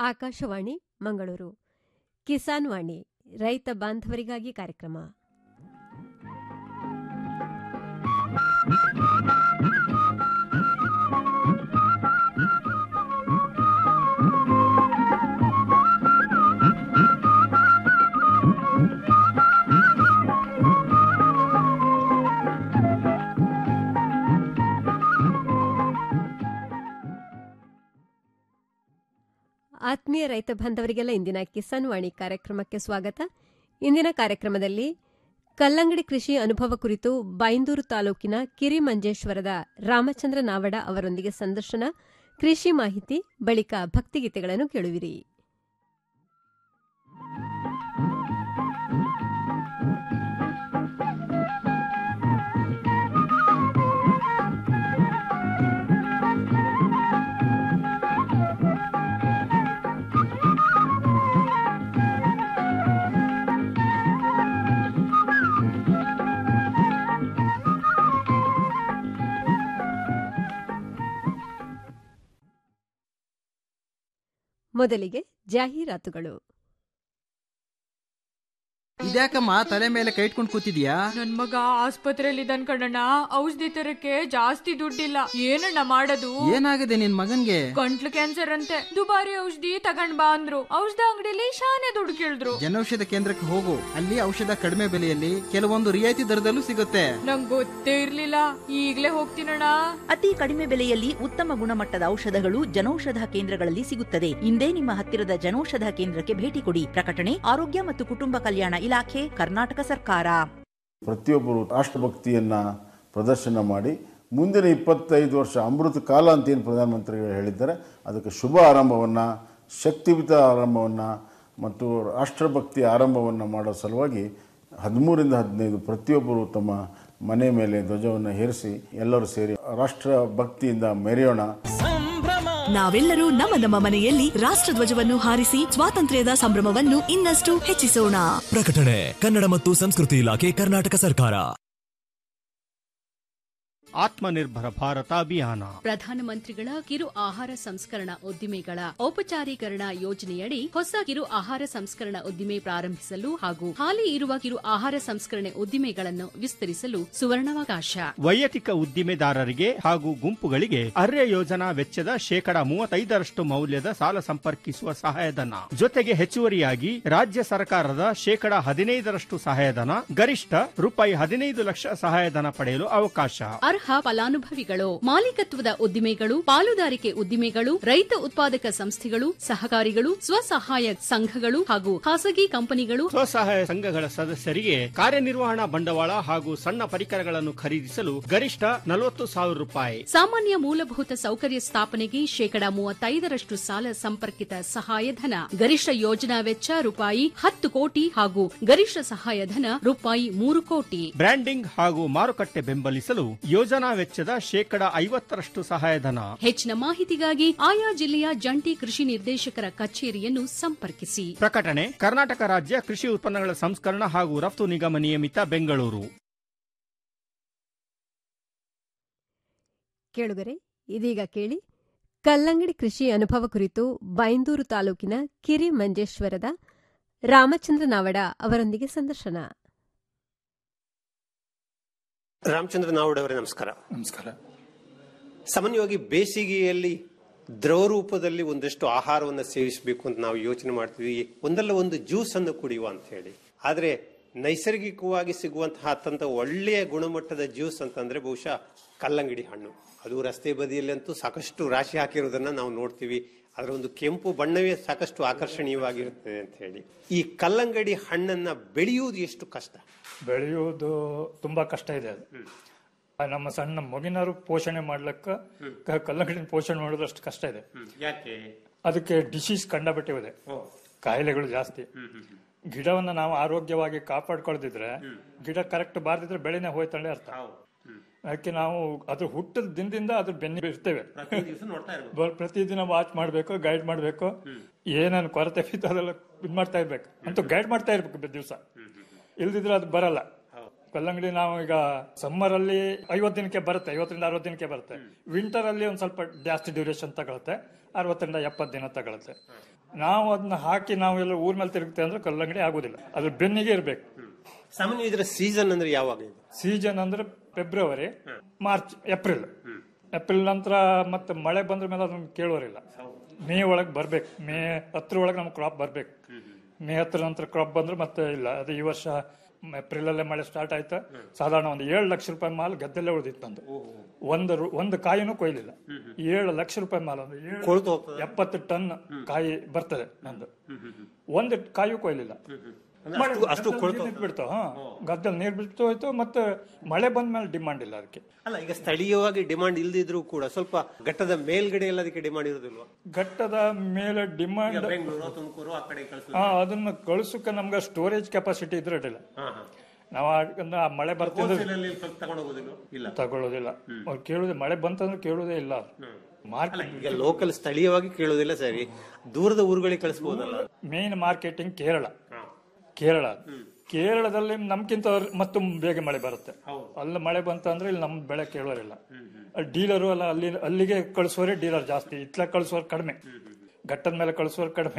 ಆಕಾಶವಾಣಿ ಮಂಗಳೂರು ಕಿಸಾನ್ ವಾಣಿ ರೈತ ಬಾಂಧವರಿಗಾಗಿ ಕಾರ್ಯಕ್ರಮ ಆತ್ಮೀಯ ರೈತ ಬಾಂಧವರಿಗೆಲ್ಲ ಇಂದಿನ ಕಿಸಾನ್ ವಾಣಿ ಕಾರ್ಯಕ್ರಮಕ್ಕೆ ಸ್ವಾಗತ ಇಂದಿನ ಕಾರ್ಯಕ್ರಮದಲ್ಲಿ ಕಲ್ಲಂಗಡಿ ಕೃಷಿ ಅನುಭವ ಕುರಿತು ಬೈಂದೂರು ತಾಲೂಕಿನ ಕಿರಿಮಂಜೇಶ್ವರದ ರಾಮಚಂದ್ರ ನಾವಡ ಅವರೊಂದಿಗೆ ಸಂದರ್ಶನ ಕೃಷಿ ಮಾಹಿತಿ ಬಳಿಕ ಭಕ್ತಿಗೀತೆಗಳನ್ನು ಕೇಳುವಿರಿ ಮೊದಲಿಗೆ ಜಾಹೀರಾತುಗಳು ಇದ್ಯಾಕಮ್ಮ ತಲೆ ಮೇಲೆ ಕೈ ಇಟ್ಕೊಂಡು ಕೂತಿದ್ಯಾ ನನ್ ಮಗ ಆಸ್ಪತ್ರೆಯಲ್ಲಿ ಇದ್ದಾನ್ ಕಣಣ್ಣ ಔಷಧಿ ತರಕ್ಕೆ ಜಾಸ್ತಿ ದುಡ್ಡಿಲ್ಲ ಏನಣ್ಣ ಮಾಡೋದು ಏನಾಗಿದೆ ನಿನ್ ಮಗನ್ಗೆ ಗಂಟ್ಲು ಕ್ಯಾನ್ಸರ್ ಅಂತೆ ದುಬಾರಿ ಔಷಧಿ ತಗೊಂಡ್ ಬಾ ಅಂದ್ರು ಔಷಧ ಅಂಗಡಿಲಿ ಶಾನೆ ದುಡ್ಡು ಕೇಳಿದ್ರು ಜನೌಷಧ ಕೇಂದ್ರಕ್ಕೆ ಹೋಗು ಅಲ್ಲಿ ಔಷಧ ಕಡಿಮೆ ಬೆಲೆಯಲ್ಲಿ ಕೆಲವೊಂದು ರಿಯಾಯಿತಿ ದರದಲ್ಲೂ ಸಿಗುತ್ತೆ ನಂಗ್ ಗೊತ್ತೇ ಇರ್ಲಿಲ್ಲ ಈಗ್ಲೇ ಹೋಗ್ತೀನಣ್ಣ ಅತಿ ಕಡಿಮೆ ಬೆಲೆಯಲ್ಲಿ ಉತ್ತಮ ಗುಣಮಟ್ಟದ ಔಷಧಗಳು ಜನೌಷಧ ಕೇಂದ್ರಗಳಲ್ಲಿ ಸಿಗುತ್ತದೆ ಇಂದೇ ನಿಮ್ಮ ಹತ್ತಿರದ ಜನೌಷಧ ಕೇಂದ್ರಕ್ಕೆ ಭೇಟಿ ಕೊಡಿ ಪ್ರಕಟಣೆ ಆರೋಗ್ಯ ಮತ್ತು ಕುಟುಂಬ ಕಲ್ಯಾಣ ಇಲಾಖೆ ಕರ್ನಾಟಕ ಸರ್ಕಾರ ಪ್ರತಿಯೊಬ್ಬರು ರಾಷ್ಟ್ರಭಕ್ತಿಯನ್ನು ಪ್ರದರ್ಶನ ಮಾಡಿ ಮುಂದಿನ ಇಪ್ಪತ್ತೈದು ವರ್ಷ ಅಮೃತ ಕಾಲ ಅಂತ ಏನು ಪ್ರಧಾನಮಂತ್ರಿಗಳು ಹೇಳಿದ್ದಾರೆ ಅದಕ್ಕೆ ಶುಭ ಆರಂಭವನ್ನು ಶಕ್ತಿಯುತ ಆರಂಭವನ್ನು ಮತ್ತು ರಾಷ್ಟ್ರಭಕ್ತಿ ಆರಂಭವನ್ನು ಮಾಡೋ ಸಲುವಾಗಿ ಹದಿಮೂರಿಂದ ಹದಿನೈದು ಪ್ರತಿಯೊಬ್ಬರು ತಮ್ಮ ಮನೆ ಮೇಲೆ ಧ್ವಜವನ್ನು ಹೇರಿಸಿ ಎಲ್ಲರೂ ಸೇರಿ ರಾಷ್ಟ್ರ ಭಕ್ತಿಯಿಂದ ಮೆರೆಯೋಣ ನಾವೆಲ್ಲರೂ ನಮ್ಮ ನಮ್ಮ ಮನೆಯಲ್ಲಿ ರಾಷ್ಟ್ರಧ್ವಜವನ್ನು ಹಾರಿಸಿ ಸ್ವಾತಂತ್ರ್ಯದ ಸಂಭ್ರಮವನ್ನು ಇನ್ನಷ್ಟು ಹೆಚ್ಚಿಸೋಣ ಪ್ರಕಟಣೆ ಕನ್ನಡ ಮತ್ತು ಸಂಸ್ಕೃತಿ ಇಲಾಖೆ ಕರ್ನಾಟಕ ಸರ್ಕಾರ ಆತ್ಮನಿರ್ಭರ ಭಾರತ ಅಭಿಯಾನ ಪ್ರಧಾನಮಂತ್ರಿಗಳ ಕಿರು ಆಹಾರ ಸಂಸ್ಕರಣಾ ಉದ್ದಿಮೆಗಳ ಔಪಚಾರೀಕರಣ ಯೋಜನೆಯಡಿ ಹೊಸ ಕಿರು ಆಹಾರ ಸಂಸ್ಕರಣಾ ಉದ್ದಿಮೆ ಪ್ರಾರಂಭಿಸಲು ಹಾಗೂ ಹಾಲಿ ಇರುವ ಕಿರು ಆಹಾರ ಸಂಸ್ಕರಣೆ ಉದ್ದಿಮೆಗಳನ್ನು ವಿಸ್ತರಿಸಲು ಸುವರ್ಣಾವಕಾಶ ವೈಯಕ್ತಿಕ ಉದ್ದಿಮೆದಾರರಿಗೆ ಹಾಗೂ ಗುಂಪುಗಳಿಗೆ ಅರ್ಯ ಯೋಜನಾ ವೆಚ್ಚದ ಶೇಕಡ ಮೂವತ್ತೈದರಷ್ಟು ಮೌಲ್ಯದ ಸಾಲ ಸಂಪರ್ಕಿಸುವ ಸಹಾಯಧನ ಜೊತೆಗೆ ಹೆಚ್ಚುವರಿಯಾಗಿ ರಾಜ್ಯ ಸರ್ಕಾರದ ಶೇಕಡ ಹದಿನೈದರಷ್ಟು ಸಹಾಯಧನ ಗರಿಷ್ಠ ರೂಪಾಯಿ ಹದಿನೈದು ಲಕ್ಷ ಸಹಾಯಧನ ಪಡೆಯಲು ಅವಕಾಶ ಅರ್ಹ ಫಲಾನುಭವಿಗಳು ಮಾಲೀಕತ್ವದ ಉದ್ದಿಮೆಗಳು ಪಾಲುದಾರಿಕೆ ಉದ್ದಿಮೆಗಳು ರೈತ ಉತ್ಪಾದಕ ಸಂಸ್ಥೆಗಳು ಸಹಕಾರಿಗಳು ಸ್ವಸಹಾಯ ಸಂಘಗಳು ಹಾಗೂ ಖಾಸಗಿ ಕಂಪನಿಗಳು ಸ್ವಸಹಾಯ ಸಂಘಗಳ ಸದಸ್ಯರಿಗೆ ಕಾರ್ಯನಿರ್ವಹಣಾ ಬಂಡವಾಳ ಹಾಗೂ ಸಣ್ಣ ಪರಿಕರಗಳನ್ನು ಖರೀದಿಸಲು ಗರಿಷ್ಠ ನಲವತ್ತು ಸಾವಿರ ರೂಪಾಯಿ ಸಾಮಾನ್ಯ ಮೂಲಭೂತ ಸೌಕರ್ಯ ಸ್ಥಾಪನೆಗೆ ಶೇಕಡ ಮೂವತ್ತೈದರಷ್ಟು ಸಾಲ ಸಂಪರ್ಕಿತ ಸಹಾಯಧನ ಗರಿಷ್ಠ ಯೋಜನಾ ವೆಚ್ಚ ರೂಪಾಯಿ ಹತ್ತು ಕೋಟಿ ಹಾಗೂ ಗರಿಷ್ಠ ಸಹಾಯಧನ ರೂಪಾಯಿ ಮೂರು ಕೋಟಿ ಬ್ರ್ಯಾಂಡಿಂಗ್ ಹಾಗೂ ಮಾರುಕಟ್ಟೆ ಬೆಂಬಲಿಸಲು ಯೋಜನಾ ವೆಚ್ಚದ ಶೇಕಡ ಐವತ್ತರಷ್ಟು ಸಹಾಯಧನ ಹೆಚ್ಚಿನ ಮಾಹಿತಿಗಾಗಿ ಆಯಾ ಜಿಲ್ಲೆಯ ಜಂಟಿ ಕೃಷಿ ನಿರ್ದೇಶಕರ ಕಚೇರಿಯನ್ನು ಸಂಪರ್ಕಿಸಿ ಪ್ರಕಟಣೆ ಕರ್ನಾಟಕ ರಾಜ್ಯ ಕೃಷಿ ಉತ್ಪನ್ನಗಳ ಸಂಸ್ಕರಣ ಹಾಗೂ ರಫ್ತು ನಿಗಮ ನಿಯಮಿತ ಬೆಂಗಳೂರು ಕೇಳುಗರೆ ಇದೀಗ ಕೇಳಿ ಕಲ್ಲಂಗಡಿ ಕೃಷಿ ಅನುಭವ ಕುರಿತು ಬೈಂದೂರು ತಾಲೂಕಿನ ಕಿರಿ ಮಂಜೇಶ್ವರದ ರಾಮಚಂದ್ರ ನಾವಡ ಅವರೊಂದಿಗೆ ಸಂದರ್ಶನ ರಾಮಚಂದ್ರ ನಾವುಡ್ ಅವರೇ ನಮಸ್ಕಾರ ನಮಸ್ಕಾರ ಸಾಮಾನ್ಯವಾಗಿ ಬೇಸಿಗೆಯಲ್ಲಿ ದ್ರವ ರೂಪದಲ್ಲಿ ಒಂದಷ್ಟು ಆಹಾರವನ್ನು ಸೇವಿಸಬೇಕು ಅಂತ ನಾವು ಯೋಚನೆ ಮಾಡ್ತೀವಿ ಒಂದಲ್ಲ ಒಂದು ಜ್ಯೂಸ್ ಅನ್ನು ಕುಡಿಯುವ ಅಂತ ಹೇಳಿ ಆದ್ರೆ ನೈಸರ್ಗಿಕವಾಗಿ ಸಿಗುವಂತಹ ಅತ್ಯಂತ ಒಳ್ಳೆಯ ಗುಣಮಟ್ಟದ ಜ್ಯೂಸ್ ಅಂತಂದ್ರೆ ಬಹುಶಃ ಕಲ್ಲಂಗಡಿ ಹಣ್ಣು ಅದು ರಸ್ತೆ ಬದಿಯಲ್ಲಂತೂ ಸಾಕಷ್ಟು ರಾಶಿ ಹಾಕಿರೋದನ್ನ ನಾವು ನೋಡ್ತೀವಿ ಅದರ ಒಂದು ಕೆಂಪು ಬಣ್ಣವೇ ಸಾಕಷ್ಟು ಆಕರ್ಷಣೀಯವಾಗಿರುತ್ತದೆ ಅಂತ ಹೇಳಿ ಈ ಕಲ್ಲಂಗಡಿ ಹಣ್ಣನ್ನ ಬೆಳೆಯುವುದು ಎಷ್ಟು ಕಷ್ಟ ಬೆಳೆಯುವುದು ತುಂಬಾ ಕಷ್ಟ ಇದೆ ಅದು ನಮ್ಮ ಸಣ್ಣ ಮಗಿನರು ಪೋಷಣೆ ಮಾಡ್ಲಿಕ್ಕ ಕ- ಕಲ್ಲಂಗಡಿನ ಪೋಷಣೆ ಮಾಡೋದು ಅಷ್ಟು ಕಷ್ಟ ಇದೆ ಯಾಕೆ ಅದಕ್ಕೆ ಡಿಸೀಸ್ ಕಂಡಬಿಟ್ಟಿದೆ ಕಾಯಿಲೆಗಳು ಜಾಸ್ತಿ ಗಿಡವನ್ನ ನಾವು ಆರೋಗ್ಯವಾಗಿ ಕಾಪಾಡ್ಕೊಳ್ದಿದ್ರೆ ಗಿಡ ಕರೆಕ್ಟ್ ಬಾರ್ದಿದ್ರೆ ಬೆಳೆನೇ ಹೋಯ್ತಳೆ ಅರ್ಥ ಅದಕ್ಕೆ ನಾವು ಅದು ಹುಟ್ಟದ ದಿನದಿಂದ ಅದ್ರ ಬೆನ್ನಿ ಇರ್ತೇವೆ ಬ- ಪ್ರತಿದಿನ ವಾಚ್ ಮಾಡ್ಬೇಕು ಗೈಡ್ ಮಾಡ್ಬೇಕು ಏನೇನು ಕೊರತೆ ಬಿತ್ತು ಅದೆಲ್ಲ ಇದ್ ಮಾಡ್ತಾ ಇರ್ಬೇಕು ಅಂತೂ ಗೈಡ್ ಮಾಡ್ತಾ ಇರ್ಬೇಕು ದಿವಸ ಇಲ್ದಿದ್ರೆ ಅದು ಬರಲ್ಲ ಕಲ್ಲಂಗಡಿ ನಾವು ಈಗ ಸಮ್ಮರ್ ಅಲ್ಲಿ ಐವತ್ತು ದಿನಕ್ಕೆ ಬರುತ್ತೆ ಐವತ್ತರಿಂದ ಅರವತ್ತು ದಿನಕ್ಕೆ ಬರುತ್ತೆ ವಿಂಟರ್ ಅಲ್ಲಿ ಒಂದ್ ಸ್ವಲ್ಪ ಜಾಸ್ತಿ ಡ್ಯೂರೇಷನ್ ತಗೊಳುತ್ತೆ ಅರವತ್ತರಿಂದ ಎಪ್ಪತ್ತು ದಿನ ತಗೊಳುತ್ತೆ ನಾವು ಅದನ್ನ ಹಾಕಿ ನಾವೆಲ್ಲ ಊರ್ ಮೇಲೆ ತಿರುಗ್ತೇವೆ ಅಂದ್ರೆ ಕಲ್ಲಂಗಡಿ ಆಗೋದಿಲ್ಲ ಅದ್ರ ಬೆನ್ನಿಗೆ ಇರ್ಬೇಕು ಸಾಮಾನ್ಯ ಇದರ ಸೀಸನ್ ಅಂದ್ರೆ ಯಾವಾಗ ಇದು ಸೀಸನ್ ಅಂದ್ರೆ ಫೆಬ್ರವರಿ ಮಾರ್ಚ್ ಏಪ್ರಿಲ್ ಏಪ್ರಿಲ್ ನಂತರ ಮತ್ತೆ ಮಳೆ ಬಂದ್ರ ಮೇಲೆ ಅದನ್ನ ಕೇಳೋರಿಲ್ಲ ಮೇ ಒಳಗೆ ಬರ್ಬೇಕು ಮೇ ಹತ್ರ ಒಳಗೆ ನಮ್ಗೆ ಕ್ರಾಪ್ ಬರ್ಬೇಕು ಮೇ ಹತ್ರ ನಂತರ ಕ್ರಾಪ್ ಬಂದ್ರೆ ಮತ್ತೆ ಇಲ್ಲ ಅದು ಈ ವರ್ಷ ಏಪ್ರಿಲ್ ಅಲ್ಲೇ ಮಳೆ ಸ್ಟಾರ್ಟ್ ಆಯ್ತು ಸಾಧಾರಣ ಒಂದು ಏಳು ಲಕ್ಷ ರೂಪಾಯಿ ಮಾಲ್ ಗದ್ದೆಲ್ಲೇ ಉಳಿದಿತ್ತು ನಂದು ಒಂದು ರು- ಒಂದು ಕಾಯಿನೂ ಕೊಯ್ಲಿಲ್ಲ ಏಳು ಲಕ್ಷ ರೂಪಾಯಿ ಮಾಲ್ ಅಂದ್ರೆ ಏಳು- ಕೊಳ್ತು ಹೋಗ್ತದೆ. ಎಪ್ಪತ್ತು ಟನ್ ಕಾಯಿ ಬರ್ತದೆ ನಂದು ಒಂದು ಕಾಯು ಕೊಯ್ಲಿಲ್ಲ ಮಳೆ ಅಷ್ಟು- ಅಷ್ಟು ಗದ್ದೆಲ್ ಕೊಳ್ತು ನೀರ್ ಬಿಡ್ತು ಹಾ ಗದ್ದೆಲ್ ನೀರ್ ಬಿಡ್ತು ಹೋಯ್ತು ಮತ್ತೆ ಮಳೆ ಬಂದ ಮೇಲೆ ಡಿಮಾಂಡ್ ಇಲ್ಲ ಅದಕ್ಕೆ ಅಲ್ಲ ಈಗ ಸ್ಥಳೀಯವಾಗಿ ಡಿಮಾಂಡ್ ಇಲ್ದಿದ್ರು ಕೂಡ ಸ್ವಲ್ಪ ಘಟ್ಟದ ಮೇಲ್ಗಡೆ ಎಲ್ಲ ಅದಕ್ಕೆ ಡಿಮಾಂಡ್ ಇರೋದಿಲ್ವಾ ಘಟ್ಟದ ಮೇಲೆ ಡಿಮಾಂಡ್ ಈಗ ಬೆಂಗಳೂರು ತುಮಕೂರು ಆ ಕಡೆ ಕಳಿಸೋದು ಹಾ ಅದನ್ನ ಕಳ್ಸಕ್ಕೆ ನಮ್ಗೆ ಸ್ಟೋರೇಜ್ ಕೆಪಾಸಿಟಿ ಇದ್ರೆ ಅಡ್ಡಿಲ್ಲ ನಾವು ಆ- ಆ ಮಳೆ ಬರ್ತಿದ್ರೆ ಹೋಲ್ಸೇಲಲ್ಲಿ ಸ್ವಲ್ಪ ತಗೊಂಡು ಹೋಗೋದಿಲ್ಲ ಇಲ್ಲ ತಗೊಳ್ಳೋದಿಲ್ಲ ಅವ್ರು ಕೇಳುದೇ ಮಳೆ ಬಂತಂದ್ರೆ ಕೇಳುದೇ ಇಲ್ಲ ಮಾರ್ಕೆಟ್ ಈಗ ಲೋಕಲ್ ಸ್ಥಳೀಯವಾಗಿ ಕೇಳೋದಿಲ್ಲ ಸರಿ ದೂರದ ಊರುಗಳಿಗೆ ಕಳಿಸಬಹುದಲ್ಲ ಮೇನ್ ಮಾರ್ಕೆಟಿಂಗ್ ಕೇರಳ ಕೇರಳ ಕೇರಳದಲ್ಲಿ ನಮ್ಗಿಂತ ಮತ್ತು ಬೇಗ ಮಳೆ ಬರುತ್ತೆ ಅಲ್ಲಿ ಮಳೆ ಬಂತಂದ್ರೆ ಇಲ್ಲಿ ನಮ್ ಬೆಳೆ ಕೇಳೋರಿಲ್ಲ ಡೀಲರು ಎಲ್ಲ ಅಲ್ಲಿ ಅಲ್ಲಿಗೆ ಕಳಿಸೋರೆ ಡೀಲರ್ ಜಾಸ್ತಿ ಇತ್ಲ ಕಳಿಸೋರು ಕಡಿಮೆ ಘಟ್ಟದ ಮೇಲೆ ಕಳಿಸೋರು ಕಡಿಮೆ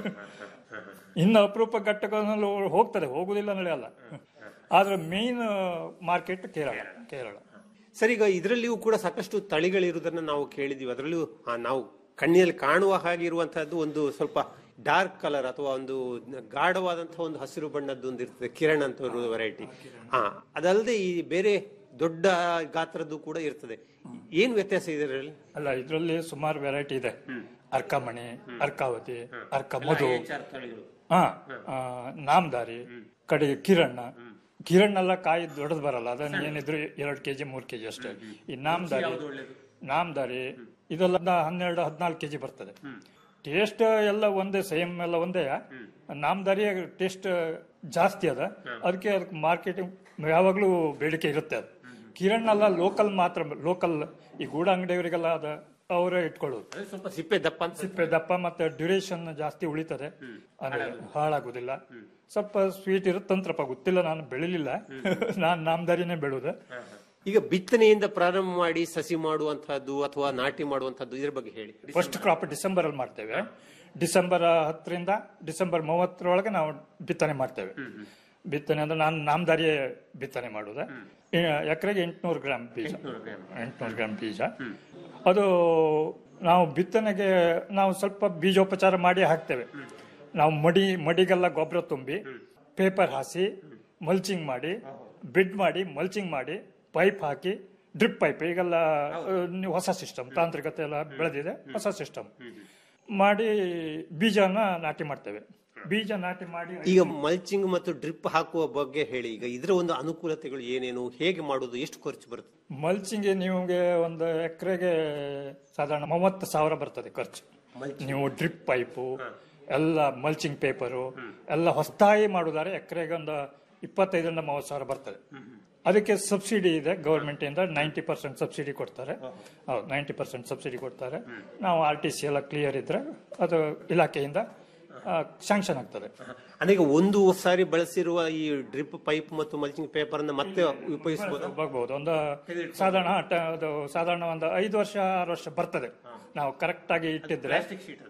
ಇನ್ನು ಅಪರೂಪ ಘಟ್ಟಗಳಲ್ಲಿ ಹೋಗ್ತದೆ ಹೋಗುದಿಲ್ಲ ನಡೆಯಲ್ಲ ಆದ್ರೆ main market Kerala Kerala sir ಈಗ ಇದರಲ್ಲಿಯೂ ಕೂಡ ಸಾಕಷ್ಟು ತಳಿಗಳಿರುವುದನ್ನ ನಾವು ಕೇಳಿದೀವಿ ಅದರಲ್ಲೂ ಆ, ನಾವು ಕಣ್ಣಿನಲ್ಲಿ ಕಾಣುವ ಹಾಗೆ ಇರುವಂತಹದ್ದು ಒಂದು ಸ್ವಲ್ಪ ಡಾರ್ಕ್ ಕಲರ್ ಅಥವಾ ಒಂದು ಗಾಢವಾದಂತಹ ಒಂದು ಹಸಿರು ಬಣ್ಣದ್ದು ಒಂದು ಇರ್ತದೆ ಕಿರಣ್ ಅಂತ ಒಂದು ವೆರೈಟಿ ಹಾ ಅದಲ್ಲದೆ ಈ ಬೇರೆ ದೊಡ್ಡ ಗಾತ್ರದ್ದು ಕೂಡ ಇರ್ತದೆ ಏನ್ ವ್ಯತ್ಯಾಸ ಇದೆ ಇದರಲ್ಲಿ ಅಲ್ಲ ಇದರಲ್ಲಿ ಸುಮಾರು ವೆರೈಟಿ ಇದೆ ಅರ್ಕಮಣಿ ಅರ್ಕಾವತಿ ಅರ್ಕ ಮಧು ಹಾ ಆ, ನಾಮದಾರಿ ಕಡೆಗೆ ಕಿರಣ್ಣ ಕಿರಣ್ ಎಲ್ಲ ಕಾಯಿ ದೊಡ್ಡದು ಬರಲ್ಲ ಅದನ್ನ ಏನಿದ್ರು ಎರಡು ಕೆಜಿ ಮೂರ್ ಕೆಜಿ ಅಷ್ಟೇ ಈ ನಾಮದಾರಿ ನಾಮದಾರಿ ಇದೆಲ್ಲ ಹನ್ನೆರಡು ಹದಿನಾಲ್ಕು ಕೆಜಿ ಬರ್ತದೆ ಟೇಸ್ಟ್ ಎಲ್ಲ ಒಂದೇ ಸೇಮ್ ಎಲ್ಲ ಒಂದೇ ನಾಮದಾರಿ ಟೇಸ್ಟ್ ಜಾಸ್ತಿ ಅದ ಅದಕ್ಕೆ ಅದಕ್ಕೆ ಮಾರ್ಕೆಟಿಂಗ್ ಯಾವಾಗ್ಲೂ ಬೇಡಿಕೆ ಇರುತ್ತೆ ಅದು ಕಿರಣ್ ಎಲ್ಲ ಲೋಕಲ್ ಮಾತ್ರ ಲೋಕಲ್ ಈ ಗೂಡ ಅಂಗಡಿಯವರಿಗೆಲ್ಲ ಅದ ಅವರೇ ಇಟ್ಕೊಳ್ಳೋದು ಸ್ವಲ್ಪ ಸಿಪ್ಪೆ ದಪ್ಪ ಅಂತ ಸಿಪ್ಪೆ ದಪ್ಪ ಮತ್ತೆ ಡ್ಯೂರೇಷನ್ ಜಾಸ್ತಿ ಉಳಿತದೆ ಅಂದ್ರೆ ಹಾಳಾಗುದಿಲ್ಲ ಸ್ವಲ್ಪ ಸ್ವೀಟ್ ಇರುತ್ತಂತ್ರಪ್ಪ ಗೊತ್ತಿಲ್ಲ ನಾನು ಬೆಳಿಲಿಲ್ಲ ನಾನ್ ನಾಮದಾರಿನೇ ಬೆಳುದು ಈಗ ಬಿತ್ತನೆಯಿಂದ ಪ್ರಾರಂಭ ಮಾಡಿ ಸಸಿ ಮಾಡುವಂತಹದ್ದು ಅಥವಾ ನಾಟಿ ಮಾಡುವಂತಹದ್ದು ಇದ್ರ ಬಗ್ಗೆ ಹೇಳಿ ಫಸ್ಟ್ ಕ್ರಾಪ್ ಡಿಸೆಂಬರ್ ಅಲ್ಲಿ ಮಾಡ್ತೇವೆ ಡಿಸೆಂಬರ್ ಹತ್ತರಿಂದ ಡಿಸೆಂಬರ್ ಮೂವತ್ತರೊಳಗೆ ನಾವು ಬಿತ್ತನೆ ಮಾಡ್ತೇವೆ ಬಿತ್ತನೆ ಅಂದ್ರೆ ನಾನು ನಾಮದಾರಿಯೇ ಬಿತ್ತನೆ ಮಾಡುದು ಎಕರೆಗೆ ಎಂಟುನೂರು ಗ್ರಾಮ್ ಬೀಜ ಎಂಟುನೂರು ಗ್ರಾಮ್ ಬೀಜ ಅದು ನಾವು ಬಿತ್ತನೆಗೆ ನಾವು ಸ್ವಲ್ಪ ಬೀಜೋಪಚಾರ ಮಾಡಿ ಹಾಕ್ತೇವೆ ನಾವು ಮಡಿ ಮಡಿಗೆಲ್ಲ ಗೊಬ್ಬರ ತುಂಬಿ ಪೇಪರ್ ಹಾಸಿ ಮಲ್ಚಿಂಗ್ ಮಾಡಿ ಬಿಡ್ ಮಾಡಿ ಮಲ್ಚಿಂಗ್ ಮಾಡಿ ಪೈಪ್ ಹಾಕಿ ಡ್ರಿಪ್ ಪೈಪ್ ಈಗೆಲ್ಲ ಆ, ನೀವು ಹೊಸ ಸಿಸ್ಟಮ್ ತಾಂತ್ರಿಕತೆ ಎಲ್ಲ ಬೆಳೆದಿದೆ ಹೊಸ ಸಿಸ್ಟಮ್ ಮಾಡಿ ಬೀಜನ ನಾಟಿ ಮಾಡ್ತೇವೆ ಬೀಜ ನಾಟಿ ಮಾಡಿ ಈಗ ಮಲ್ಚಿಂಗ್ ಮತ್ತು ಡ್ರಿಪ್ ಹಾಕುವ ಬಗ್ಗೆ ಹೇಳಿ ಈಗ ಇದರ ಒಂದು ಅನುಕೂಲತೆಗಳು ಏನೇನು ಹೇಗೆ ಮಾಡುದು ಎಷ್ಟು ಖರ್ಚು ಬರುತ್ತೆ ಮಲ್ಚಿಂಗ್ ನಿಮಗೆ ಒಂದು ಎಕರೆಗೆ ಸಾಧಾರಣ ಮೂವತ್ತು ಸಾವಿರ ಬರ್ತದೆ ಖರ್ಚು ನೀವು ಡ್ರಿಪ್ ಪೈಪು ಎಲ್ಲ ಮಲ್ಚಿಂಗ್ ಪೇಪರು ಎಲ್ಲ ಹೊಸದಾಗಿ ಮಾಡುದಾರೆ ಎಕರೆಗೆ ಒಂದು ಇಪ್ಪತ್ತೈದರಿಂದ ಮೂವತ್ತು ಸಾವಿರ ಬರ್ತದೆ ಅದಕ್ಕೆ ಸಬ್ಸಿಡಿ ಇದೆ ಗವರ್ಮೆಂಟ್ ಇಂದ ನೈಂಟಿ ಪರ್ಸೆಂಟ್ ಸಬ್ಸಿಡಿ ಕೊಡ್ತಾರೆ ಹೌದು ನೈಂಟಿ ಪರ್ಸೆಂಟ್ ಸಬ್ಸಿಡಿ ಕೊಡ್ತಾರೆ ನಾವು ಆರ್ ಟಿ ಸಿ ಎಲ್ಲ ಕ್ಲಿಯರ್ ಇದ್ರೆ ಅದು ಇಲಾಖೆಯಿಂದ ಶಾಂಕ್ಷನ್ ಆಗ್ತದೆ ಅಂದ್ರೆ ಈಗ ಒಂದು ಸಾರಿ ಬಳಸಿರುವ ಈ ಡ್ರಿಪ್ ಪೈಪ್ ಮತ್ತು ಮಲ್ಚಿಂಗ್ ಪೇಪರ್ ಅನ್ನ ಮತ್ತೆ ಉಪಯೋಗಿಸಬಹುದು ಬರ್ಬೋದು ಒಂದು ಸಾಧಾರಣ ಟ- ಅದು ಸಾಧಾರಣ ಒಂದು ಐದು ವರ್ಷ ಆರು ವರ್ಷ ಬರ್ತದೆ ನಾವು ಕರೆಕ್ಟ್ ಆಗಿ ಇಟ್ಟಿದ್ರೆ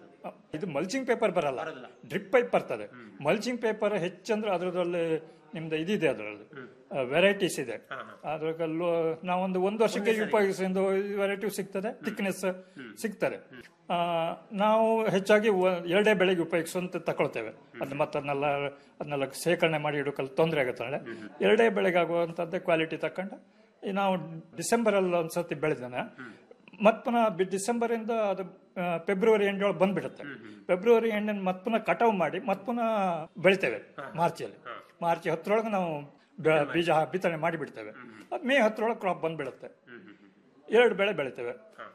ಇದು ಮಲ್ಚಿಂಗ್ ಪೇಪರ್ ಬರಲ್ಲ ಡ್ರಿಪ್ ಪೈಪ್ ಬರ್ತದೆ ಮಲ್ಚಿಂಗ್ ಪೇಪರ್ ಹೆಚ್ಚಂದ್ರೆ ಅದರಲ್ಲಿ ನಿಮ್ದು ಇದಿದೆ ಅದರಲ್ಲಿ ವೆರೈಟೀಸ್ ಇದೆ ಅದ್ರಲ್ಲಿ ನಾವೊಂದು ಒಂದು ವರ್ಷಕ್ಕೆ ಉಪಯೋಗಿಸೋ ವೆರೈಟಿ ಸಿಗ್ತದೆ ಥಿಕ್ನೆಸ್ ಸಿಗ್ತದೆ ಆ, ನಾವು ಹೆಚ್ಚಾಗಿ ಒ- ಎರಡೇ ಬೆಳೆಗೆ ಉಪಯೋಗಿಸುವಂತ ತಗೊಳ್ತೇವೆ ಅದ್ ಮತ್ತೆ ಅದನ್ನೆಲ್ಲ ಅದನ್ನೆಲ್ಲ ಶೇಖರಣೆ ಮಾಡಿ ಇಡೋಕಲ್ಲಿ ತೊಂದರೆ ಆಗುತ್ತೆ ಎರಡೇ ಬೆಳೆಗೆ ಆಗುವಂತದ್ದೇ ಕ್ವಾಲಿಟಿ ತಕೊಂಡು ಈ ನಾವು ಡಿಸೆಂಬರ್ ಅಲ್ಲಿ ಒಂದ್ಸತಿ ಬೆಳೆದಾನೆ ಮತ್ ಪುನಃ ಬಿ- ಡಿಸೆಂಬರ್ ಇಂದ ಅದು ಆ, ಫೆಬ್ರವರಿ ಎಂಡೊಳಗೆ ಬಂದ್ಬಿಡುತ್ತೆ ಫೆಬ್ರವರಿ ಎಂಡಿನ ಮತ್ ಪುನಃ ಕಟಾವು ಮಾಡಿ ಮತ್ ಪುನಃ ಬೆಳಿತೇವೆ ಮಾರ್ಚಲ್ಲಿ ಮಾರ್ಚ್ ಹತ್ತರೊಳಗೆ ನಾವು ಬೆ- ಬೀಜ ಹಾ- ಬಿತ್ತನೆ ಮಾಡಿ ಬಿಡ್ತೇವೆ ಅದ್ ಮೇ ಹತ್ತರೊಳಗೆ ಕ್ರಾಪ್ ಬಂದ್ಬಿಡುತ್ತೆ ಎರಡು ಬೆಳೆ ಬೆಳಿತೇವೆ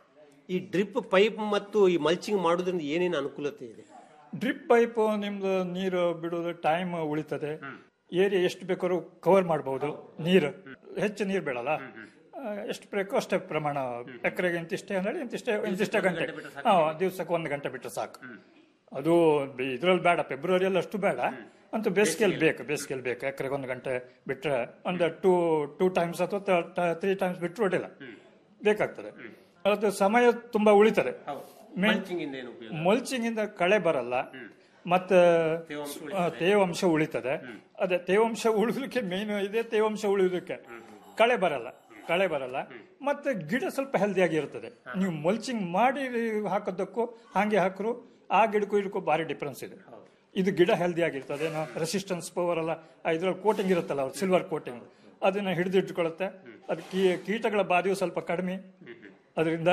ಈ ಡ್ರಿಪ್ ಪೈಪ್ ಮತ್ತು ಈ ಮಲ್ಚಿಂಗ್ ಮಾಡೋದ್ರಿಂದ ಏನೇನು ಅನುಕೂಲತೆ ಇದೆ ಡ್ರಿಪ್ ಪೈಪ್ ನಿಮ್ದು ನೀರು ಬಿಡೋದು ಟೈಮ್ ಉಳಿತದೆ ಏರಿಯಾ ಎಷ್ಟು ಬೇಕಾದ್ರೂ ಕವರ್ ಮಾಡಬಹುದು ನೀರು ಹೆಚ್ಚು ನೀರು ಬೇಡಲ್ಲ ಆ, ಎಷ್ಟು ಬೇಕೋ ಅಷ್ಟೇ ಪ್ರಮಾಣ ಎಕರೆಗೆ ಇಂತಿಷ್ಟೇ ಅಂದ್ರೆ ಇಂತಿಷ್ಟೇ ಇಂತಿಷ್ಟೇ ಗಂಟೆ ಹಾ ದಿವ್ಸಕ್ಕೆ ಒಂದು ಗಂಟೆ ಬಿಟ್ಟರೆ ಸಾಕು ಅದು ಇದ್ರಲ್ಲಿ ಬೇಡ ಫೆಬ್ರವರಿಯಲ್ಲಿ ಅಷ್ಟು ಬೇಡ ಅಂತೂ ಬೇಸಿಗೆಯಲ್ಲಿ ಬೇಕು ಬೇಸಿಗೆಯಲ್ಲಿ ಬೇಕು ಎಕರೆಗೆ ಒಂದು ಗಂಟೆ ಬಿಟ್ರೆ ಒಂದು ಟೂ ಟೂ ಟೈಮ್ಸ್ ಅಥವಾ ತ್ರೀ ಟೈಮ್ಸ್ ಬಿಟ್ಟರು ಅಡ್ಡಿಲ್ಲ ಬೇಕಾಗ್ತದೆ ಅದು ಸಮಯ ತುಂಬಾ ಉಳಿತದೆ Mulching ಇಂದ ಏನು ಉಪಯೋಗ? ಮಲ್ಚಿಂಗ್ ಇಂದ ಕಳೆ ಬರಲ್ಲ ಮತ್ತೆ ಆ, ತೇವಾಂಶ ಉಳಿತದೆ ಅದೇ ತೇವಾಂಶ ಉಳಿದಕ್ಕೆ ಮೇನ್ ಇದೆ ತೇವಾಂಶ ಉಳಿಯೋದಕ್ಕೆ ಕಳೆ ಬರಲ್ಲ ಕಳೆ ಬರಲ್ಲ ಮತ್ತೆ ಗಿಡ ಸ್ವಲ್ಪ ಹೆಲ್ದಿಯಾಗಿ ಇರ್ತದೆ ನೀವು ಮಲ್ಚಿಂಗ್ ಮಾಡಿ ಹಾಕೋದಕ್ಕೂ ಹಾಗೆ ಹಾಕರು ಆ ಗಿಡಕ್ಕೂ ಇದಕ್ಕೂ ಭಾರಿ ಡಿಫ್ರೆನ್ಸ್ ಇದೆ ಇದು ಗಿಡ ಹೆಲ್ದಿ ಆಗಿರ್ತದೆ ಏನೋ ರೆಸಿಸ್ಟೆನ್ಸ್ ಪವರ್ ಎಲ್ಲ ಇದ್ರಲ್ಲಿ ಕೋಟಿಂಗ್ ಇರುತ್ತಲ್ಲ ಅವ್ರು ಸಿಲ್ವರ್ ಕೋಟಿಂಗ್ ಅದನ್ನ ಹಿಡಿದಿಟ್ಕೊಳ್ಳುತ್ತೆ ಅದು ಕೀ- ಕೀಟಗಳ ಬಾಧೆಯು ಸ್ವಲ್ಪ ಕಡಿಮೆ ಅದರಿಂದ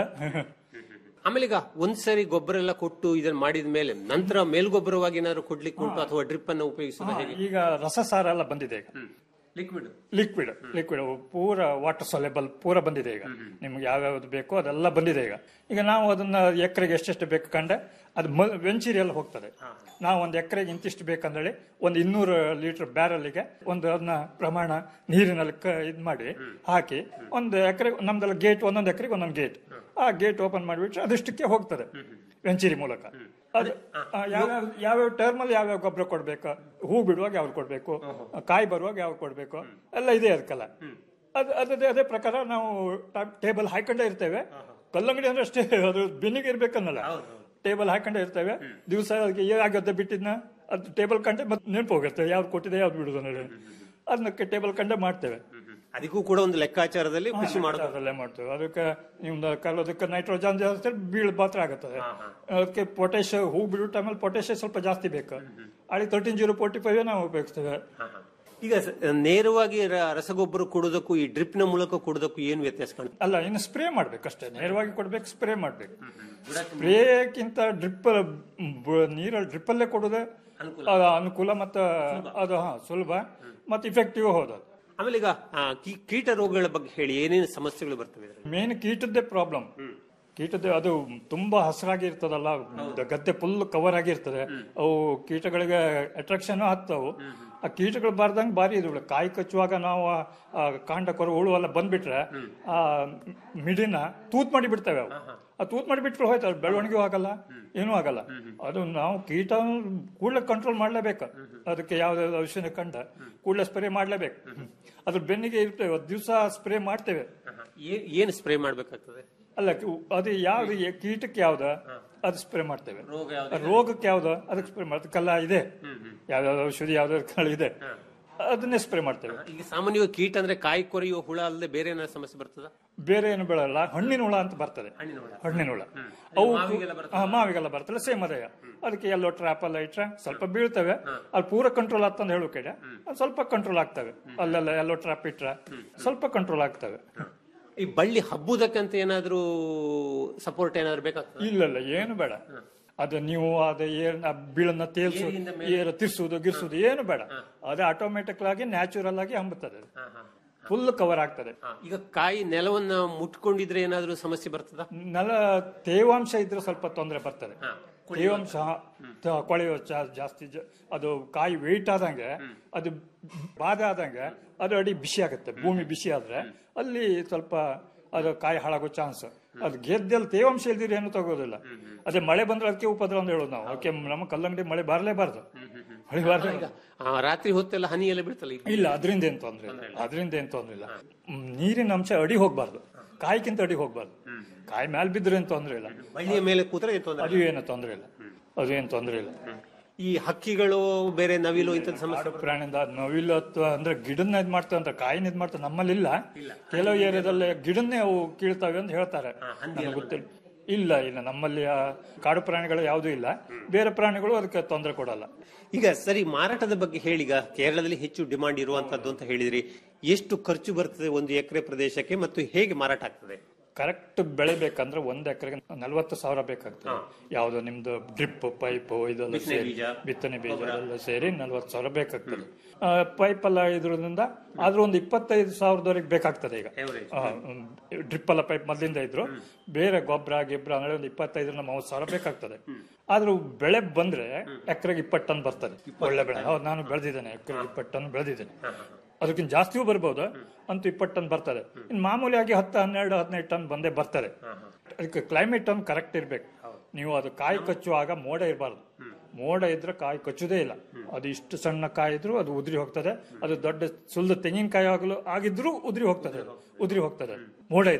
ಆಮೇಲೆ ಈಗ ಒಂದ್ಸರಿ ಗೊಬ್ಬರ ಎಲ್ಲ ಕೊಟ್ಟು ಇದನ್ನ ಮಾಡಿದ ಮೇಲೆ ನಂತರ ಮೇಲ್ಗೊಬ್ಬರವಾಗಿ ಏನಾದ್ರು ಕೊಡ್ಲಿಕ್ಕೆ ಉಂಟು ಅಥವಾ ಡ್ರಿಪ್ ಅನ್ನು ಉಪಯೋಗಿಸೋದು ಹೇಗೆ ಈಗ ರಸಸಾರ ಎಲ್ಲ ಬಂದಿದೆ ಈಗ ಲಿಕ್ವಿಡ್ ಲಿಕ್ವಿಡ್ ಲಿಕ್ವಿಡ್ ಪೂರ ವಾಟರ್ ಸೊಲೆಬಲ್ ಪೂರ ಬಂದಿದೆ ಈಗ ನಿಮ್ಗೆ ಯಾವ್ಯಾವ್ದು ಬೇಕೋ ಅದೆಲ್ಲ ಬಂದಿದೆ ಈಗ ಈಗ ನಾವು ಅದನ್ನ ಎಕರೆಗೆ ಎಷ್ಟೆಷ್ಟು ಬೇಕು ಕಂಡೆ ಅದು ವೆಂಚೂರಿ ಎಲ್ಲ ಹೋಗ್ತದೆ ನಾವು ಒಂದು ಎಕರೆಗೆ ಇಂತಿಷ್ಟು ಬೇಕಂದೇಳಿ ಒಂದು ಇನ್ನೂರು ಲೀಟರ್ ಬ್ಯಾರಲ್ಗೆ ಒಂದು ಅದನ್ನ ಪ್ರಮಾಣ ನೀರಿನಲ್ಲಿ ಕ ಇದು ಮಾಡಿ ಹಾಕಿ ಒಂದು ಎಕರೆ ನಮ್ದೆಲ್ಲ ಗೇಟ್ ಒಂದೊಂದು ಎಕರೆಗೆ ಒಂದೊಂದು ಗೇಟ್ ಆ ಗೇಟ್ ಓಪನ್ ಮಾಡಿಬಿಟ್ರೆ ಅದಷ್ಟಕ್ಕೆ ಹೋಗ್ತದೆ ವೆಂಚೂರಿ ಮೂಲಕ ಅದು ಆ, ಯಾವ್ಯಾವ ಯಾವ್ಯಾವ ಟರ್ಮಲ್ಲಿ ಯಾವ್ಯಾವ ಗೊಬ್ಬರ ಕೊಡ್ಬೇಕು ಹೂ ಬಿಡುವಾಗ ಯಾವ್ದು ಕೊಡ್ಬೇಕು ಕಾಯಿ ಬರುವಾಗ ಯಾವ್ದು ಕೊಡ್ಬೇಕು ಎಲ್ಲ ಇದೆ ಅದಕ್ಕೆಲ್ಲ ಅದು ಅದೇ ಅದೇ ಪ್ರಕಾರ ನಾವು ಟೇಬಲ್ ಹಾಕೊಂಡೇ ಇರ್ತೇವೆ ಕಲ್ಲಂಗಡಿ ಅಂದ್ರೆ ಅಷ್ಟೇ ಅದು ಬೆನ್ನಿಗೆ ಇರ್ಬೇಕನ್ನಲ್ಲ ಟೇಬಲ್ ಹಾಕೊಂಡೇ ಇರ್ತೇವೆ ದಿವಸ ಅದಕ್ಕೆ ಏನಾಗುತ್ತೆ ಬಿಟ್ಟಿದ್ನ ಅದು ಟೇಬಲ್ ಕಂಡೆ ಮತ್ತೆ ನೆನಪು ಹೋಗಿರ್ತೇವೆ ಯಾವ್ದು ಕೊಟ್ಟಿದೆ ಯಾವ್ದು ಬಿಡುದು ಅನ್ನೋದು ಅದಕ್ಕೆ ಟೇಬಲ್ ಕಂಡೆ ಮಾಡ್ತೇವೆ ಅದಕ್ಕೂ ಕೂಡ ಒಂದು ಲೆಕ್ಕಾಚಾರದಲ್ಲಿ ಕೃಷಿ ಮಾಡೋದು ಅದರಲ್ಲೇ ಮಾಡ್ತೇವೆ ಅದಕ್ಕೆ ನಿಮ್ದು ಕಲೋದಕ್ಕೆ ನೈಟ್ರೋಜನ್ ಜಾಸ್ತಿ ಬೀಳ್ ಮಾತ್ರ ಆಗುತ್ತದೆ ಅದಕ್ಕೆ ಪೊಟ್ಯಾಶ್ ಹೂ ಬಿಡೋ ಟೈಮಲ್ಲಿ ಪೊಟ್ಯಾಶ್ ಸ್ವಲ್ಪ ಜಾಸ್ತಿ ಬೇಕು ಅಲ್ಲಿ ತರ್ಟೀನ್ ಜೀರೋ ಫೋರ್ಟಿ ಫೈವ್ ನಾವು ಉಪಯೋಗಿಸ್ತೇವೆ ಈಗ ಸ- ನೇರವಾಗಿ ರ- ರಸಗೊಬ್ಬರ ಕೊಡೋದಕ್ಕೂ ಈ ಡ್ರಿಪ್ ನ ಮೂಲಕ ಕೊಡೋದಕ್ಕೂ ಏನು ವ್ಯತ್ಯಾಸ ಕಾಣುತ್ತೆ ಅಲ್ಲ ಇನ್ನು ಸ್ಪ್ರೇ ಮಾಡ್ಬೇಕಷ್ಟೇ ನೇರವಾಗಿ ಕೊಡ್ಬೇಕು ಸ್ಪ್ರೇ ಮಾಡ್ಬೇಕು ಸ್ಪ್ರೇಕ್ಕಿಂತ ಡ್ರಿಪ್ ನೀರಲ್ಲಿ ಡ್ರಿಪ್ ಅಲ್ಲೇ ಕೊಡೋದು ಅದು ಅನುಕೂಲ ಮತ್ತು ಅದು ಹಾ ಸುಲಭ ಮತ್ತು ಇಫೆಕ್ಟಿವ್ ಹೌದು ಅದು ಆಮೇಲೆ ಈಗ ಆ, ಕೀ- ಕೀಟ ರೋಗಗಳ ಬಗ್ಗೆ ಹೇಳಿ ಏನೇನು ಸಮಸ್ಯೆಗಳು ಬರ್ತವೆ ಇದರಲ್ಲಿ ಮೇನ್ ಕೀಟದ್ದೇ ಪ್ರಾಬ್ಲಮ್ ಕೀಟದ ಅದು ತುಂಬಾ ಹಸಿರಾಗಿ ಇರ್ತದಲ್ಲ ಗದ್ದೆ ಫುಲ್ ಕವರ್ ಆಗಿರ್ತದೆ ಅವು ಕೀಟಗಳಿಗೆ ಅಟ್ರಾಕ್ಷನ್ ಆಗ್ತಾವು ಆ ಕೀಟಗಳು ಬಾರ್ದಂಗೆ ಬಾರಿ ಇದು ಕಾಯಿ ಕಚ್ಚುವಾಗ ನಾವು ಆ- ಆ ಕಾಂಡ ಕೊರ ಹುಳು ಎಲ್ಲ ಬಂದ್ಬಿಟ್ರೆ ಆ ಮಿಡಿನ ತೂತ್ ಮಾಡಿ ಬಿಡ್ತೇವೆ ಅವು ಆ ತೂತ್ ಮಾಡಿ ಬಿಟ್ರೆ ಹೋಯ್ತು ಅದು ಬೆಳವಣಿಗೆ ಆಗಲ್ಲ ಏನೂ ಆಗಲ್ಲ ಅದು ನಾವು ಕೀಟ ಕೂಡಲೇ ಕಂಟ್ರೋಲ್ ಮಾಡ್ಲೇಬೇಕು ಅದಕ್ಕೆ ಯಾವ್ದಾವ್ದು ಔಷಧಿ ಕಂಡ ಕೂಡಲೇ ಸ್ಪ್ರೇ ಮಾಡ್ಲೇಬೇಕು ಅದ್ರ ಬೆನ್ನಿಗೆ ಇರ್ತೇವೆ ದಿವಸ ಸ್ಪ್ರೇ ಮಾಡ್ತೇವೆ ಏ- ಏನು ಸ್ಪ್ರೇ ಮಾಡ್ಬೇಕಾಗ್ತದೆ ಅಲ್ಲ ಕು- ಅದು ಯಾವ್ದು ಎ- ಕೀಟಕ್ಕೆ ಯಾವ್ದು ಅದು ಸ್ಪ್ರೇ ಮಾಡ್ತೇವೆ ರೋಗ ಯಾವ್ದು? ರೋಗಕ್ಕೆ ಯಾವ್ದು ಅದಕ್ಕೆ ಸ್ಪ್ರೇ ಅದಕ್ಕೆಲ್ಲ ಇದೆ ಯಾವ್ದಾವ್ದು ಔಷಧಿ ಯಾವ್ದಾದ್ರು ಇದೆ ಅದನ್ನೇ ಸ್ಪ್ರೇ ಮಾಡ್ತೇವೆ ಈಗ ಸಾಮಾನ್ಯವಾಗಿ ಕೀಟ ಅಂದ್ರೆ ಕಾಯಿ ಕೊರೆಯುವ ಹುಳ ಅಲ್ಲದೆ ಬೇರೆ ಏನಾದ್ರು ಸಮಸ್ಯೆ ಬರ್ತದ ಬೇರೆ ಏನು ಬೆಳಲ್ಲ ಹಣ್ಣಿನ ಹುಳ ಅಂತ ಬರ್ತದೆ ಹಣ್ಣಿನ ಹುಳ ಅವು ಮಾವಿಗೆಲ್ಲ ಹಾ, ಮಾವಿಗೆಲ್ಲ ಬರ್ತಲ್ಲ ಸೇಮ್ ಅದೇ ಅದಕ್ಕೆ ಎಲ್ಲೋ ಟ್ರಾಪ್ ಎಲ್ಲ ಇಟ್ರೆ ಸ್ವಲ್ಪ ಬೀಳ್ತವೆ ಅಲ್ಲಿ ಪೂರ ಕಂಟ್ರೋಲ್ ಆಗ್ತಂದು ಹೇಳೋ ಕಡೆ ಅದು ಸ್ವಲ್ಪ ಕಂಟ್ರೋಲ್ ಆಗ್ತವೆ ಅಲ್ಲೆಲ್ಲ ಎಲ್ಲೋ ಟ್ರಾಪ್ ಇಟ್ರೆ ಸ್ವಲ್ಪ ಕಂಟ್ರೋಲ್ ಆಗ್ತವೆ ಈ ಬಳ್ಳಿ ಹಬ್ಬುದಕ್ಕಂತ ಏನಾದ್ರೂ ಸಪೋರ್ಟ್ ಏನಾದ್ರು ಬೇಕಾಗ್ತದೆ ಇಲ್ಲ ಇಲ್ಲ ಏನು ಬೇಡ ಅದು ನೀವು ಅದು ಏನ್ ಆ ಬೀಳನ್ನ ತೇಲ್ಸು ಏರು ತಿರ್ಸುದು ಗಿರ್ಸುದು ಏನು ಬೇಡ ಅದು ಆಟೋಮೆಟಿಕ್ ಆಗಿ ನ್ಯಾಚುರಲ್ ಆಗಿ ಹಂಬುತ್ತದೆ ಫುಲ್ ಕವರ್ ಆಗ್ತದೆ ಈಗ ಕಾಯಿ ನೆಲವನ್ನ ಮುಟ್ಕೊಂಡಿದ್ರೆ ಏನಾದ್ರೂ ಸಮಸ್ಯೆ ಬರ್ತದ ನೆಲ ತೇವಾಂಶ ಇದ್ರೆ ಸ್ವಲ್ಪ ತೊಂದರೆ ಬರ್ತದೆ ತೇವಾಂಶ ತ- ಕೊಳೆಯೋ ಚಾ- ಜಾಸ್ತಿ ಜ- ಅದು ಕಾಯಿ ವೆಯ್ಟ್ ಆದಂಗೆ ಅದು ಬಾಧೆ ಆದಂಗೆ ಅದು ಅಡಿ ಬಿಸಿ ಆಗುತ್ತೆ ಭೂಮಿ ಬಿಸಿ ಆದ್ರೆ ಅಲ್ಲಿ ಸ್ವಲ್ಪ ಅದು ಕಾಯಿ ಹಾಳಾಗೋ ಚಾನ್ಸ್ ಅದು ಗೆದ್ದಲ್ಲಿ ತೇವಾಂಶ ಇಲ್ದಿದ್ರೆ ಏನು ತಗೋದಿಲ್ಲ ಅದೇ ಮಳೆ ಬಂದ್ರೆ ಅದಕ್ಕೆ ಉಪದ್ರ ಅಂತ ಹೇಳೋದು ನಾವು ಅದಕ್ಕೆ ನಮ್ಮ ಕಲ್ಲಂಗಡಿ ಮಳೆ ಬರಲೇಬಾರ್ದು ಮಳೆ ಬರಲೇ ಆ, ರಾತ್ರಿ ಹೊತ್ತೆಲ್ಲ ಹನಿ ಎಲ್ಲ ಬೀಳ್ತಲ್ಲ ಈಗ ಇಲ್ಲ ಅದರಿಂದ ಏನ್ ತೊಂದ್ರೆ ಇಲ್ಲ ಅದರಿಂದ ಏನ್ ತೊಂದ್ರೆ ಇಲ್ಲ ಮ್, ನೀರಿನ ಅಂಶ ಅಡಿ ಹೋಗ್ಬಾರ್ದು ಕಾಯಿಗಿಂತ ಅಡಿ ಹೋಗ್ಬಾರ್ದು ಕಾಯಿ ಮ್ಯಾಲ್ ಬಿದ್ರೆ ಏನ್ ತೊಂದ್ರೆ ಇಲ್ಲ ಬಳ್ಳಿಯ ಮೇಲೆ ಕೂತ್ರೆ ಏನ್ ತೊಂದ್ರೆ ಅದು ಏನು ತೊಂದ್ರೆ ಇಲ್ಲ ಅದು ಏನು ತೊಂದ್ರೆ ಇಲ್ಲ ಈ ಹಕ್ಕಿಗಳು ಬೇರೆ ನವಿಲು ಇಂಥದ್ದು ಸಮಸ್ಯೆ ಕಾಡು ಪ್ರಾಣಿಯಿಂದ ನವಿಲು ಅಥವಾ ಅಂದ್ರೆ ಗಿಡನ್ನ ಇದ್ ಮಾಡ್ತವೆ ಅಂತ ಕಾಯಿನ ಇದ್ ಮಾಡ್ತವೆ ನಮ್ಮಲ್ಲಿ ಇಲ್ಲ ಕೆಲವು ಏರಿಯಾದಲ್ಲಿ ಗಿಡನ್ನೇ ಅವು ಕೀಳ್ತವೆ ಅಂತ ಹೇಳ್ತಾರೆ ನನಗೆ ಗೊತ್ತಿಲ್ಲ ಇಲ್ಲ ಇಲ್ಲ ನಮ್ಮಲ್ಲಿ ಆ ಕಾಡು ಪ್ರಾಣಿಗಳು ಯಾವುದೂ ಇಲ್ಲ ಬೇರೆ ಪ್ರಾಣಿಗಳು ಅದಕ್ಕೆ ತೊಂದರೆ ಕೊಡಲ್ಲ ಈಗ ಸರಿ ಮಾರಾಟದ ಬಗ್ಗೆ ಹೇಳಿ ಈಗ ಕೇರಳದಲ್ಲಿ ಹೆಚ್ಚು ಡಿಮಾಂಡ್ ಇರುವಂತದ್ದು ಅಂತ ಹೇಳಿದ್ರಿ ಎಷ್ಟು ಖರ್ಚು ಬರ್ತದೆ ಒಂದು ಎಕರೆ ಪ್ರದೇಶಕ್ಕೆ ಮತ್ತು ಹೇಗೆ ಮಾರಾಟ ಆಗ್ತದೆ ಕರೆಕ್ಟ್ ಬೆಳಿಬೇಕಂದ್ರೆ ಒಂದ್ ಎಕರೆಗೆ ನಲ್ವತ್ತು ಸಾವಿರ ಬೇಕಾಗ್ತದೆ ಯಾವ್ದು ನಿಮ್ದು ಡ್ರಿಪ್ ಪೈಪ್ ಇದೆಲ್ಲ ಬಿತ್ತನೆ ಸೇರಿ ಬೀಜ, ಬಿತ್ತನೆ ಬೀಜ ಎಲ್ಲ ಸೇರಿ ನಲ್ವತ್ತು ಸಾವಿರ ಬೇಕಾಗ್ತದೆ ಪೈಪ್ ಎಲ್ಲ ಇದ್ರಿಂದ ಆದ್ರೂ ಒಂದು ಇಪ್ಪತ್ತೈದು ಸಾವಿರದವರೆಗೆ ಬೇಕಾಗ್ತದೆ ಈಗ ಡ್ರಿಪ್ ಎಲ್ಲ ಪೈಪ್ ಮೊದಲಿಂದ ಇದ್ರು ಬೇರೆ ಗೊಬ್ಬರ ಗಿಬ್ಬರ ಅಂದ್ರೆ ಒಂದು ಇಪ್ಪತ್ತೈದರಿಂದ ಮೂವತ್ತು ಸಾವಿರ ಬೇಕಾಗ್ತದೆ ಆದ್ರೂ ಬೆಳೆ ಬಂದ್ರೆ ಎಕರೆಗೆ ಇಪ್ಪತ್ತು ಟನ್ ಬರ್ತದೆ ಒಳ್ಳೆ ಬೆಳೆ ಹೌದು ನಾನು ಬೆಳೆದಿದ್ದೇನೆ ಎಕರೆಗೆ ಇಪ್ಪತ್ತು ಟನ್ ಬೆಳೆದಿದ್ದೇನೆ ಅದಕ್ಕಿಂತ ಜಾಸ್ತಿಯೂ ಬರ್ಬೋದು ಅಂತೂ ಇಪ್ಪತ್ತು ಟನ್ ಬರ್ತದೆ ಇನ್ನು ಮಾಮೂಲಿಯಾಗಿ ಹತ್ತು ಹನ್ನೆರಡು ಹದಿನೈದು ಟನ್ ಬಂದೇ ಬರ್ತದೆ ಅದಕ್ಕೆ ಕ್ಲೈಮೇಟ್ ಒಂದು ಕರೆಕ್ಟ್ ಇರ್ಬೇಕು ನೀವು ಅದು ಕಾಯಿ ಕಚ್ಚುವಾಗ ಮೋಡ ಇರಬಾರ್ದು ಮೋಡ ಇದ್ರೆ ಕಾಯಿ ಕಚ್ಚುದೇ ಇಲ್ಲ ಅದು ಇಷ್ಟು ಸಣ್ಣ ಕಾಯಿ ಇದ್ರು ಅದು ಉದುರಿ ಹೋಗ್ತದೆ ಅದು ದೊಡ್ಡ ಸುಲ್ದ ತೆಂಗಿನಕಾಯಿ ಆಗಲು ಆಗಿದ್ರು ಉದುರಿ ಹೋಗ್ತದೆ ಅದು. ಉದುರಿ ಹೋಗ್ತದೆ ಮೋಡ ಇದ್ರೆ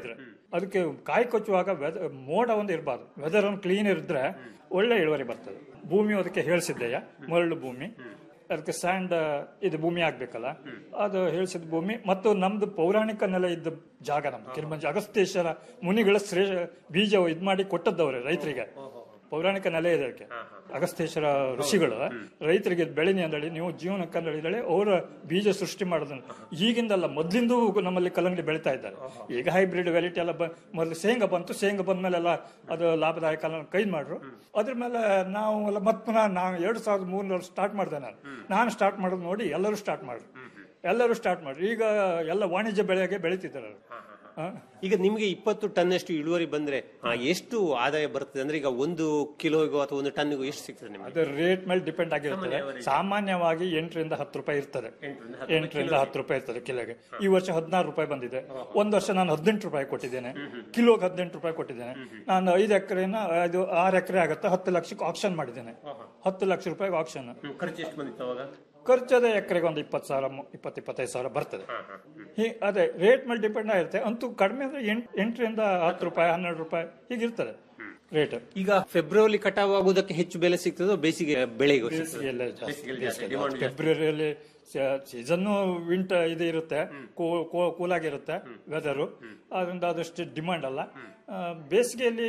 ಅದಕ್ಕೆ ಕಾಯಿ ಕೊಚ್ಚುವಾಗ ವೆದ ಮೋಡ ಒಂದು ಇರಬಾರ್ದು ವೆದರ್ ಒಂದು ಕ್ಲೀನ್ ಇರಿದ್ರೆ ಒಳ್ಳೆ ಇಳುವರಿ ಬರ್ತದೆ ಭೂಮಿ ಅದಕ್ಕೆ ಹೇಳಿಸಿದ್ದೆಯ ಮರಳು ಭೂಮಿ ಅದಕ್ಕೆ ಸ್ಯಾಂಡ್ ಇದು ಭೂಮಿ ಆಗ್ಬೇಕಲ್ಲ ಅದು ಹೇಳಿಸಿದ ಭೂಮಿ ಮತ್ತು ನಮ್ದು ಪೌರಾಣಿಕ ನೆಲೆ ಇದ್ದ ಜಾಗ ನಮ್ದು ಕಿರುಮಂಜಿ ಅಗಸ್ತ್ಯೇಶ್ವರ ಮುನಿಗಳ ಶ್ರೇ ಬೀಜ ಇದು ಮಾಡಿ ಕೊಟ್ಟದ್ದವ್ರೆ ರೈತರಿಗೆ ಪೌರಾಣಿಕ ನೆಲೆ ಇದೆ ಅದಕ್ಕೆ ಅಗಸ್ತ್ಯೇಶ್ವರ ಋಷಿಗಳು ರೈತರಿಗೆ ಇದ್ ಬೆಳಿನಿ ಅಂದಳಿ ನೀವು ಜೀವನಕ್ಕೆ ಅಂದಳಿ ಅವರ ಬೀಜ ಸೃಷ್ಟಿ ಮಾಡೋದನ್ನ ಈಗಿಂದಲ್ಲ ಮೊದ್ಲಿಂದೂ ನಮ್ಮಲ್ಲಿ ಕಲ್ಲಂಗಡಿ ಬೆಳೀತಾ ಇದ್ದಾರೆ ಈಗ ಹೈಬ್ರಿಡ್ ವೆರೈಟಿ ಎಲ್ಲ ಬ ಮೊದಲು ಶೇಂಗಾ ಬಂತು ಶೇಂಗಾ ಬಂದ್ಮೇಲೆಲ್ಲ ಅದು ಲಾಭದಾಯಕ ಎಲ್ಲ ಕೈ ಮಾಡ್ರು ಅದ್ರ ಮೇಲೆ ನಾವು ಎಲ್ಲ ಮತ್ತೆ ಪುನಃ ನಾವು ಎರಡು ಸಾವಿರದ ಮೂರರಲ್ಲಿ ಸ್ಟಾರ್ಟ್ ಮಾಡಿದೆ ನಾನು ನಾನು ಸ್ಟಾರ್ಟ್ ಮಾಡೋದು ನೋಡಿ ಎಲ್ಲರೂ ಸ್ಟಾರ್ಟ್ ಮಾಡ್ರು ಎಲ್ಲರೂ ಸ್ಟಾರ್ಟ್ ಮಾಡ್ರು ಈಗ ಎಲ್ಲ ವಾಣಿಜ್ಯ ಬೆಳೆಗೆ ಬೆಳೀತಿದ್ದಾರೆ ಅವ್ರು. ಆ? ಈಗ ನಿಮ್ಗೆ ಇಪ್ಪತ್ತು ಟನ್ನಷ್ಟು ಇಳುವರಿ ಬಂದ್ರೆ ಆ, ಎಷ್ಟು ಆದಾಯ ಬರ್ತದೆ ಅಂದ್ರೆ ಈಗ ಒಂದು ಕಿಲೋಗೋ ಅಥವಾ ಒಂದು ಟನ್ನಿಗೂ ಎಷ್ಟು ಸಿಗ್ತದೆ ನಿಮ್ಗೆ ಅದು ರೇಟ್ ಮೇಲೆ ಡಿಪೆಂಡ್ ಆಗಿರ್ತದೆ ಸಾಮಾನ್ಯವಾಗಿ ಎಂಟರಿಂದ ಹತ್ತು ರೂಪಾಯಿ ಇರ್ತದೆ ಎಂಟರಿಂದ ಹತ್ತು ರೂಪಾಯಿ ಇರ್ತದೆ ಕಿಲೋಗೆ ಈ ವರ್ಷ ಹದಿನಾರು ರೂಪಾಯಿ ಬಂದಿದೆ ಒಂದ್ ವರ್ಷ ನಾನು ಹದಿನೆಂಟು ರೂಪಾಯಿ ಕೊಟ್ಟಿದ್ದೇನೆ ಕಿಲೋಗೆ ಹದಿನೆಂಟು ರೂಪಾಯಿ ಕೊಟ್ಟಿದ್ದೇನೆ ನಾನು ಐದು ಎಕರೆನ ಇದು ಆರು ಎಕರೆ ಆಗುತ್ತೆ ಹತ್ತು ಲಕ್ಷಕ್ಕೆ ಆಕ್ಷನ್ ಮಾಡಿದ್ದೇನೆ ಹತ್ತು ಲಕ್ಷ ರೂಪಾಯಿಗೆ ಆಕ್ಷನ್ ಖರ್ಚು ಎಷ್ಟು ಬಂದಿತ್ತು ಅವಾಗ ಖರ್ಚು ಅದೇ ಎಕರೆಗೆ ಒಂದು ಇಪ್ಪತ್ತು ಸಾವಿರ ಮು- ಇಪ್ಪತ್ತು ಇಪ್ಪತ್ತೈದು ಸಾವಿರ ಬರ್ತದೆ ಹೀ- ಅದೇ ರೇಟ್ ಮೇಲೆ ಡಿಪೆಂಡ್ ಆಗಿರುತ್ತೆ ಅಂತೂ ಕಡಿಮೆ ಅಂದ್ರೆ ಎಂಟ್ ಎಂಟರಿಂದ ಹತ್ತು ರೂಪಾಯಿ ಹನ್ನೆರಡು ರೂಪಾಯಿ ಹೀಗಿರ್ತದೆ ರೇಟ್ ಈಗ ಫೆಬ್ರವರಿ ಕಟಾವ್ ಆಗುವುದಕ್ಕೆ ಹೆಚ್ಚು ಬೆಲೆ ಸಿಗ್ತದೋ ಬೇಸಿಗೆ ಬೆಳೆಗೂ ಬೇಸಿಗೆಯಲ್ಲೇ ಜಾಸ್ತಿ ಫೆಬ್ರವರಿಯಲ್ಲಿ ಸೀಸನ್ ವಿಂಟರ್ ಇದು ಇರುತ್ತೆ ಕೂ- ಕೂ- ಕೂಲಾಗಿರುತ್ತೆ ವೆದರು ಅದರಿಂದ ಅದಷ್ಟು ಡಿಮಾಂಡ್ ಅಲ್ಲ ಆ, ಬೇಸಿಗೆಯಲ್ಲಿ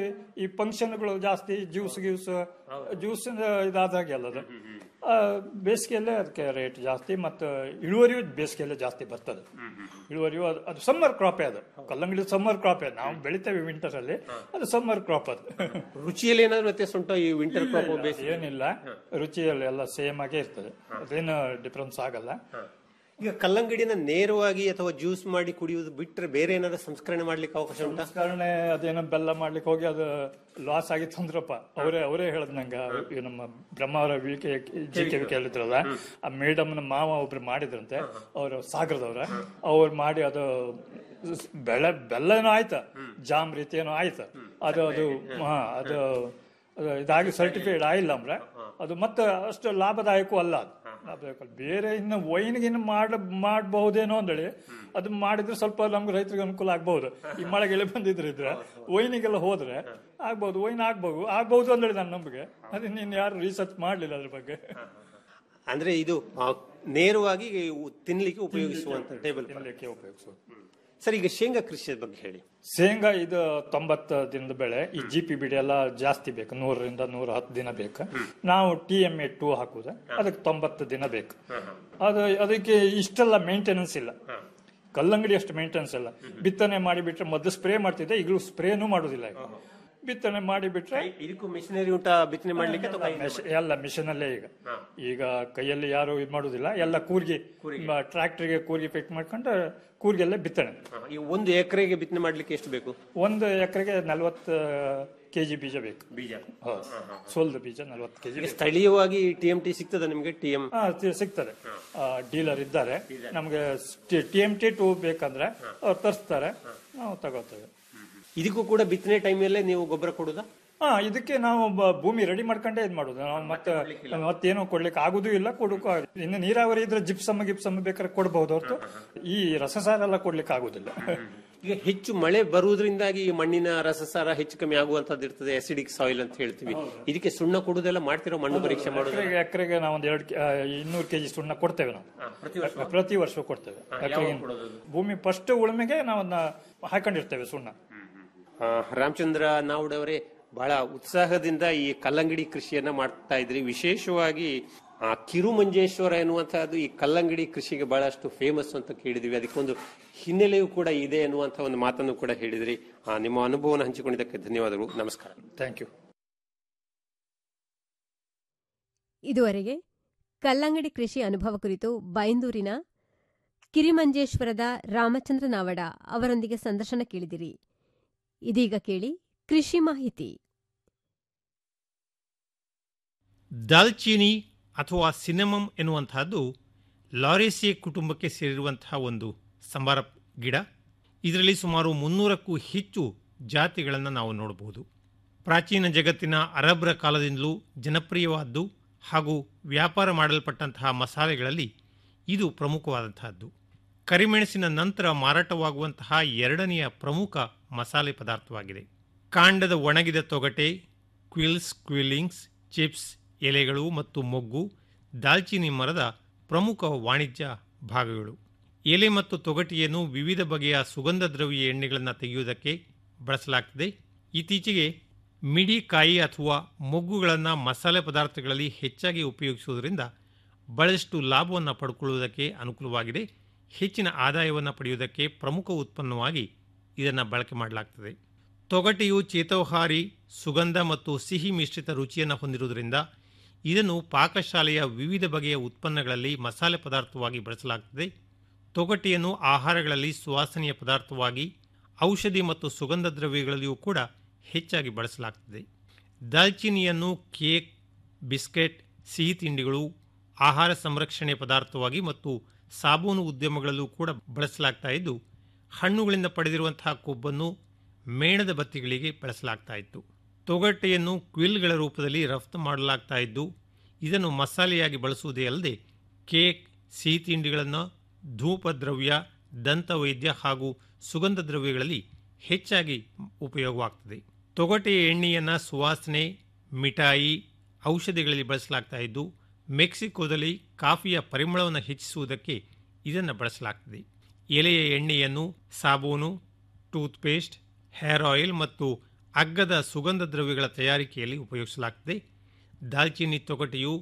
ಈ ಫಂಕ್ಷನ್ಗಳು ಜಾಸ್ತಿ ಜ್ಯೂಸ್ ಗ್ಯೂಸ್ ಜ್ಯೂಸ್ ಇದಾದಾಗೆ ಅಲ್ಲ ಅದು ಆ, ಬೇಸಿಗೆಯಲ್ಲೇ ಅದಕ್ಕೆ ರೇಟ್ ಜಾಸ್ತಿ ಮತ್ತು ಇಳುವರಿಯೂ ಬೇಸಿಗೆಯಲ್ಲೇ ಜಾಸ್ತಿ ಬರ್ತದೆ ಇಳುವರಿಯು ಅದು- ಅದು ಸಮ್ಮರ್ ಕ್ರಾಪೇ ಅದು ಕಲ್ಲಂಗಡಿ ಸಮ್ಮರ್ ಕ್ರಾಪೇ ನಾವು ಬೆಳಿತೇವೆ ವಿಂಟರ್ ಅಲ್ಲಿ ಅದು ಸಮ್ಮರ್ ಕ್ರಾಪ್ ಅದು ರುಚಿಯಲ್ಲಿ ಏನಾದ್ರು ವ್ಯತ್ಯಾಸ ಉಂಟೋ ಈ ವಿಂಟರ್ ಕ್ರಾಪ್ ಬೇಸಿಗೆ ಏನಿಲ್ಲ ರುಚಿಯಲ್ಲಿ ಎಲ್ಲ ಸೇಮ್ ಆಗೇ ಇರ್ತದೆ ಅದೇನು ಡಿಫ್ರೆನ್ಸ್ ಆಗಲ್ಲ ಈಗ ಕಲ್ಲಂಗಡಿನ ನೇರವಾಗಿ ಅಥವಾ ಜ್ಯೂಸ್ ಮಾಡಿ ಕುಡಿಯುವುದು ಬಿಟ್ರೆ ಬೇರೆ ಏನಾದ್ರು ಸಂಸ್ಕರಣೆ ಮಾಡ್ಲಿಕ್ಕೆ ಅವಕಾಶ ಉಂಟಾ ಕಾರಣ ಅದೇನೋ ಬೆಲ್ಲ ಮಾಡ್ಲಿಕ್ಕೆ ಹೋಗಿ ಅದು ಲಾಸ್ ಆಗಿತ್ತು ಅಂದ್ರಪ್ಪ ಅವರೇ ಅವರೇ ಹೇಳದ್ ನಂಗ ಈ ನಮ್ಮ ಬ್ರಹ್ಮ ಅವರ ವಿಕೆ ಜಿ ಕೆ ವಿಕೆ ಹೇಳಿದ್ರಲ್ಲ ಆ ಮೇಡಮ್ನ ಮಾವ ಒಬ್ರು ಮಾಡಿದ್ರಂತೆ ಅವರು ಸಾಗರದವ್ರ ಅವ್ರು ಮಾಡಿ ಅದು ಬೆಳೆ ಬೆಲ್ಲ ಏನೋ ಆಯ್ತು ಜಾಮ್ ರೀತಿ ಏನೋ ಆಯ್ತು ಅದು ಅದು ಹಾ ಅದು ಅದು ಇದಾಗಿ ಸರ್ಟಿಫೈಡ್ ಆಗಿಲ್ಲ ಅಂದ್ರೆ ಅದು ಮತ್ತೆ ಅಷ್ಟು ಲಾಭದಾಯಕವೂ ಅಲ್ಲ ಅದು ಲಾಭದಾಯಕ ಅಲ್ಲ. ಬೇರೆ ಇನ್ನು ವೈನ್ಗಿನ್ನು ಮಾಡ ಮಾಡಬಹುದೇನೋ ಅಂದೇಳಿ ಅದು ಮಾಡಿದ್ರೆ ಸ್ವಲ್ಪ ನಮ್ಗೆ ರೈತರಿಗೆ ಅನುಕೂಲ ಆಗ್ಬಹುದು ಈ ಮಳೆಗೆಲ್ಲ ಬಂದಿದ್ರೆ ಇದ್ರೆ ವೈನಿಗೆಲ್ಲ ಹೋದ್ರೆ ಆಗ್ಬಹುದು ವೈನ್ ಆಗ್ಬಹುದು ಆಗ್ಬಹುದು ಅಂದೇಳಿ ನನ್ನ ನಂಬಿಕೆ ಅದನ್ನ ಇನ್ನು ಯಾರು ರಿಸರ್ಚ್ ಮಾಡ್ಲಿಲ್ಲ ಅದ್ರ ಬಗ್ಗೆ ಅಂದ್ರೆ ಇದು ಆ, ನೇರವಾಗಿ ಉ- ತಿನ್ಲಿಕ್ಕೆ ಉಪಯೋಗಿಸುವಂತ ಟೇಬಲ್ ತಿನ್ಲಿಕ್ಕೆ ಉಪಯೋಗಿಸೋದು ಸರ್ ಈಗ ಶೇಂಗಾ ಕೃಷಿಯ ಬಗ್ಗೆ ಹೇಳಿ ಶೇಂಗಾ ಇದು ತೊಂಬತ್ತು ದಿನದ ಬೆಳೆ ಈ ಜಿ ಪಿ ಬಿಡಿ ಎಲ್ಲ ಜಾಸ್ತಿ ಬೇಕು ನೂರರಿಂದ ನೂರ ಹತ್ತು ದಿನ ಬೇಕು ನಾವು ಟಿ ಎಂ ಎ ಟೂ ಹಾಕುದು ಅದಕ್ಕೆ ತೊಂಬತ್ತು ದಿನ ಬೇಕು ಅದು ಅದಕ್ಕೆ ಇಷ್ಟೆಲ್ಲ ಮೇಂಟೆನೆನ್ಸ್ ಇಲ್ಲ ಕಲ್ಲಂಗಡಿ ಅಷ್ಟು ಮೇಂಟೆನೆನ್ಸ್ ಇಲ್ಲ ಬಿತ್ತನೆ ಮಾಡಿಬಿಟ್ರೆ ಮೊದಲು ಸ್ಪ್ರೇ ಮಾಡ್ತಿದ್ದೆ ಈಗಲೂ ಸ್ಪ್ರೇನೂ ಮಾಡುದಿಲ್ಲ ಈಗ ಬಿತ್ತನೆ ಮಾಡಿಬಿಟ್ರೆ ಇದಕ್ಕೂ ಮಿಷನರಿ ಉಂಟಾ ಬಿತ್ತನೆ ಮಾಡ್ಲಿಕ್ಕೆ ಅಥವಾ ಕೈ- ಮೆಷ್- ಎಲ್ಲ ಮಿಷನ್ ಅಲ್ಲೇ ಈಗ ಈಗ ಕೈಯಲ್ಲಿ ಯಾರು ಇದು ಮಾಡುದಿಲ್ಲ ಎಲ್ಲ ಕೂರ್ಗಿ ಟ್ರಾಕ್ಟರ್ಗೆ ಕೂರ್ಗಿ ಫಿಟ್ ಮಾಡ್ಕೊಂಡು ಕೂರ್ಗೆಲ್ಲ ಬಿತ್ತನೆ ಹಾ, ಈ ಒಂದು ಎಕರೆಗೆ ಬಿತ್ತನೆ ಮಾಡ್ಲಿಕ್ಕೆ ಎಷ್ಟು ಬೇಕು ಒಂದು ಎಕರೆಗೆ ನಲ್ವತ್ತು ಕೆಜಿ ಬೀಜ ಬೇಕು ಬೀಜ ಹೌದು ಸೋಲ್ದ ಬೀಜ ನಲ್ವತ್ತು ಕೆಜಿ ಈಗ ಸ್ಥಳೀಯವಾಗಿ ಟಿ ಎಂ ಟಿ ಸಿಗ್ತದ ನಿಮಗೆ ಟಿ ಎಂ ಸಿಗ್ತದೆ ಡೀಲರ್ ಇದ್ದಾರೆ ನಮ್ಗೆ ಟಿ ಎಂ ಟಿ ಟೂ ಬೇಕಂದ್ರೆ ಅವ್ರು ತರಿಸ್ತಾರೆ ನಾವು ತಗೋತೇವೆ ಇದಕ್ಕೂ ಕೂಡ ಬಿತ್ತನೆ ಟೈಮಲ್ಲೇ ನೀವು ಗೊಬ್ಬರ ಕೊಡುದಾ ಹಾ ಇದಕ್ಕೆ ನಾವು ಬ- ಭೂಮಿ ರೆಡಿ ಮಾಡ್ಕೊಂಡೇ ಇದು ಮಾಡುದು ನಾವು ಮತ್ತೆ ಮತ್ತೇನು ಕೊಡ್ಲಿಕ್ಕೆ ಆಗುದೂ ಇಲ್ಲ ಕೊಡಕ್ಕೂ ಆಗುದಿಲ್ಲ. ಇನ್ನು ನೀರಾವರಿ ಇದ್ರೆ ಜಿಪ್ಸಮ್ ಗಿಪ್ಸಮ್ ಬೇಕಾದ್ರೆ ಕೊಡಬಹುದು ಹೊರತು ಈ ರಸಸಾರ ಎಲ್ಲ ಕೊಡ್ಲಿಕ್ಕೆ ಆಗುದಿಲ್ಲ ಈಗ ಹೆಚ್ಚು ಮಳೆ ಬರುವುದರಿಂದಾಗಿ ಈ ಮಣ್ಣಿನ ರಸಸಾರ ಹೆಚ್ಚು ಕಮ್ಮಿ ಆಗುವಂತದ್ದು ಇರ್ತದೆ ಅಸಿಡಿಕ್ ಸಾಯಿಲ್ ಅಂತ ಹೇಳ್ತೀವಿ ಇದಕ್ಕೆ ಸುಣ್ಣ ಕೊಡುದೆಲ್ಲ ಮಾಡ್ತಿರೋ ಮಣ್ಣು ಪರೀಕ್ಷೆ ಮಾಡೋದು ಎಕರೆಗೆ ಎಕರೆಗೆ ನಾವು ಒಂದು ಎರಡು ಇನ್ನೂರು ಕೆಜಿ ಸುಣ್ಣ ಕೊಡ್ತೇವೆ ನಾವು ಪ್ರತಿ ವರ್ಷ ಕೊಡ್ತೇವೆ ಎಕರೆಗೆ ಭೂಮಿ ಫಸ್ಟ್ ಉಳುಮೆಗೆ ನಾವು ಅದನ್ನ ಹಾಕೊಂಡಿರ್ತೇವೆ ಸುಣ್ಣ ಆ, ರಾಮಚಂದ್ರ ನಾವುಡವರೇ ಬಹಳ ಉತ್ಸಾಹದಿಂದ ಈ ಕಲ್ಲಂಗಡಿ ಕೃಷಿಯನ್ನ ಮಾಡ್ತಾ ಇದ್ರಿ ವಿಶೇಷವಾಗಿ ಆ ಕಿರುಮಂಜೇಶ್ವರ ಎನ್ನುವಂತಹದ್ದು ಈ ಕಲ್ಲಂಗಡಿ ಕೃಷಿಗೆ ಬಹಳಷ್ಟು ಫೇಮಸ್ ಅಂತ ಕೇಳಿದ್ವಿ ಅದಕ್ಕೊಂದು ಹಿನ್ನೆಲೆಯೂ ಕೂಡ ಇದೆ ಎನ್ನುವಂತ ಒಂದು ಮಾತನ್ನು ಕೂಡ ಹೇಳಿದ್ರಿ ಆ, ನಿಮ್ಮ ಅನುಭವವನ್ನು ಹಂಚಿಕೊಂಡಿದ್ದಕ್ಕೆ ಧನ್ಯವಾದಗಳು ನಮಸ್ಕಾರ ಥ್ಯಾಂಕ್ ಯು ಇದುವರೆಗೆ ಕಲ್ಲಂಗಡಿ ಕೃಷಿ ಅನುಭವ ಕುರಿತು ಬೈಂದೂರಿನ ಕಿರಿಮಂಜೇಶ್ವರದ ರಾಮಚಂದ್ರ ನಾವಡ ಅವರೊಂದಿಗೆ ಸಂದರ್ಶನ ಕೇಳಿದಿರಿ ಇದೀಗ ಕೇಳಿ ಕೃಷಿ ಮಾಹಿತಿ ದಾಲ್ಚೀನಿ ಅಥವಾ ಸಿನೆಮಮ್ ಎನ್ನುವಂತಹದ್ದು ಲಾರೇಸಿಯೆ ಕುಟುಂಬಕ್ಕೆ ಸೇರಿರುವಂತಹ ಒಂದು ಸಂಬಾರ ಗಿಡ ಇದರಲ್ಲಿ ಸುಮಾರು ಮುನ್ನೂರಕ್ಕೂ ಹೆಚ್ಚು ಜಾತಿಗಳನ್ನು ನಾವು ನೋಡಬಹುದು ಪ್ರಾಚೀನ ಜಗತ್ತಿನ ಅರಬ್ರ ಕಾಲದಿಂದಲೂ ಜನಪ್ರಿಯವಾದ್ದು ಹಾಗೂ ವ್ಯಾಪಾರ ಮಾಡಲ್ಪಟ್ಟಂತಹ ಮಸಾಲೆಗಳಲ್ಲಿ ಇದು ಪ್ರಮುಖವಾದಂತಹದ್ದು ಕರಿಮೆಣಸಿನ ನಂತರ ಮಾರಾಟವಾಗುವಂತಹ ಎರಡನೆಯ ಪ್ರಮುಖ ಮಸಾಲೆ ಪದಾರ್ಥವಾಗಿದೆ ಕಾಂಡದ ಒಣಗಿದ ತೊಗಟೆ ಕ್ವಿಲ್ಸ್ ಕ್ವಿಲ್ಲಿಂಗ್ಸ್ ಚಿಪ್ಸ್ ಎಲೆಗಳು ಮತ್ತು ಮೊಗ್ಗು ದಾಲ್ಚಿನ್ನಿ ಮರದ ಪ್ರಮುಖ ವಾಣಿಜ್ಯ ಭಾಗಗಳು ಎಲೆ ಮತ್ತು ತೊಗಟೆಯನ್ನು ವಿವಿಧ ಬಗೆಯ ಸುಗಂಧ ದ್ರವ್ಯ ಎಣ್ಣೆಗಳನ್ನು ತೆಗೆಯುವುದಕ್ಕೆ ಬಳಸಲಾಗ್ತದೆ ಇತ್ತೀಚೆಗೆ ಮಿಡಿಕಾಯಿ ಅಥವಾ ಮೊಗ್ಗುಗಳನ್ನು ಮಸಾಲೆ ಪದಾರ್ಥಗಳಲ್ಲಿ ಹೆಚ್ಚಾಗಿ ಉಪಯೋಗಿಸುವುದರಿಂದ ಬಹಳಷ್ಟು ಲಾಭವನ್ನು ಪಡ್ಕೊಳ್ಳುವುದಕ್ಕೆ ಅನುಕೂಲವಾಗಿದೆ ಹೆಚ್ಚಿನ ಆದಾಯವನ್ನು ಪಡೆಯುವುದಕ್ಕೆ ಪ್ರಮುಖ ಉತ್ಪನ್ನವಾಗಿ ಇದನ್ನು ಬಳಕೆ ಮಾಡಲಾಗ್ತದೆ ತೊಗಟೆಯು ಚೇತೋಹಾರಿ ಸುಗಂಧ ಮತ್ತು ಸಿಹಿ ಮಿಶ್ರಿತ ರುಚಿಯನ್ನು ಹೊಂದಿರುವುದರಿಂದ ಇದನ್ನು ಪಾಕಶಾಲೆಯ ವಿವಿಧ ಬಗೆಯ ಉತ್ಪನ್ನಗಳಲ್ಲಿ ಮಸಾಲೆ ಪದಾರ್ಥವಾಗಿ ಬಳಸಲಾಗ್ತದೆ ತೊಗಟೆಯನ್ನು ಆಹಾರಗಳಲ್ಲಿ ಸುವಾಸನೆಯ ಪದಾರ್ಥವಾಗಿ ಔಷಧಿ ಮತ್ತು ಸುಗಂಧ ದ್ರವ್ಯಗಳಲ್ಲಿಯೂ ಕೂಡ ಹೆಚ್ಚಾಗಿ ಬಳಸಲಾಗ್ತದೆ ದಾಲ್ಚಿನಿಯನ್ನು ಕೇಕ್ ಬಿಸ್ಕೆಟ್ ಸಿಹಿ ತಿಂಡಿಗಳು ಆಹಾರ ಸಂರಕ್ಷಣೆ ಪದಾರ್ಥವಾಗಿ ಮತ್ತು ಸಾಬೂನು ಉದ್ಯಮಗಳಲ್ಲೂ ಕೂಡ ಬಳಸಲಾಗ್ತಾ ಇದ್ದು ಹಣ್ಣುಗಳಿಂದ ಪಡೆದಿರುವಂತಹ ಕೊಬ್ಬನ್ನು ಮೇಣದ ಬತ್ತಿಗಳಿಗೆ ಬಳಸಲಾಗ್ತಾ ಇತ್ತು ತೊಗಟೆಯನ್ನು ಕ್ವಿಲ್ಗಳ ರೂಪದಲ್ಲಿ ರಫ್ತು ಮಾಡಲಾಗ್ತಾ ಇದ್ದು ಇದನ್ನು ಮಸಾಲೆಯಾಗಿ ಬಳಸುವುದೇ ಅಲ್ಲದೆ ಕೇಕ್ ಸಿಹಿ ತಿಂಡಿಗಳನ್ನು ಧೂಪ ದ್ರವ್ಯ ದಂತವೈದ್ಯ ಹಾಗೂ ಸುಗಂಧ ದ್ರವ್ಯಗಳಲ್ಲಿ ಹೆಚ್ಚಾಗಿ ಉಪಯೋಗವಾಗ್ತದೆ ತೊಗಟೆಯ ಎಣ್ಣೆಯನ್ನು ಸುವಾಸನೆ ಮಿಠಾಯಿ ಔಷಧಿಗಳಲ್ಲಿ ಬಳಸಲಾಗ್ತಾ ಇದ್ದು ಮೆಕ್ಸಿಕೋದಲ್ಲಿ ಕಾಫಿಯ ಪರಿಮಳವನ್ನು ಹೆಚ್ಚಿಸುವುದಕ್ಕೆ ಇದನ್ನು ಬಳಸಲಾಗ್ತದೆ ಎಲೆಯ ಎಣ್ಣೆಯನ್ನು ಸಾಬೂನು ಟೂತ್ಪೇಸ್ಟ್ ಹೇರ್ ಆಯಿಲ್ ಮತ್ತು ಅಗ್ಗದ ಸುಗಂಧ ದ್ರವ್ಯಗಳ ತಯಾರಿಕೆಯಲ್ಲಿ ಉಪಯೋಗಿಸಲಾಗ್ತದೆ ದಾಲ್ಚಿನ್ನಿ ತೊಗಟೆಯು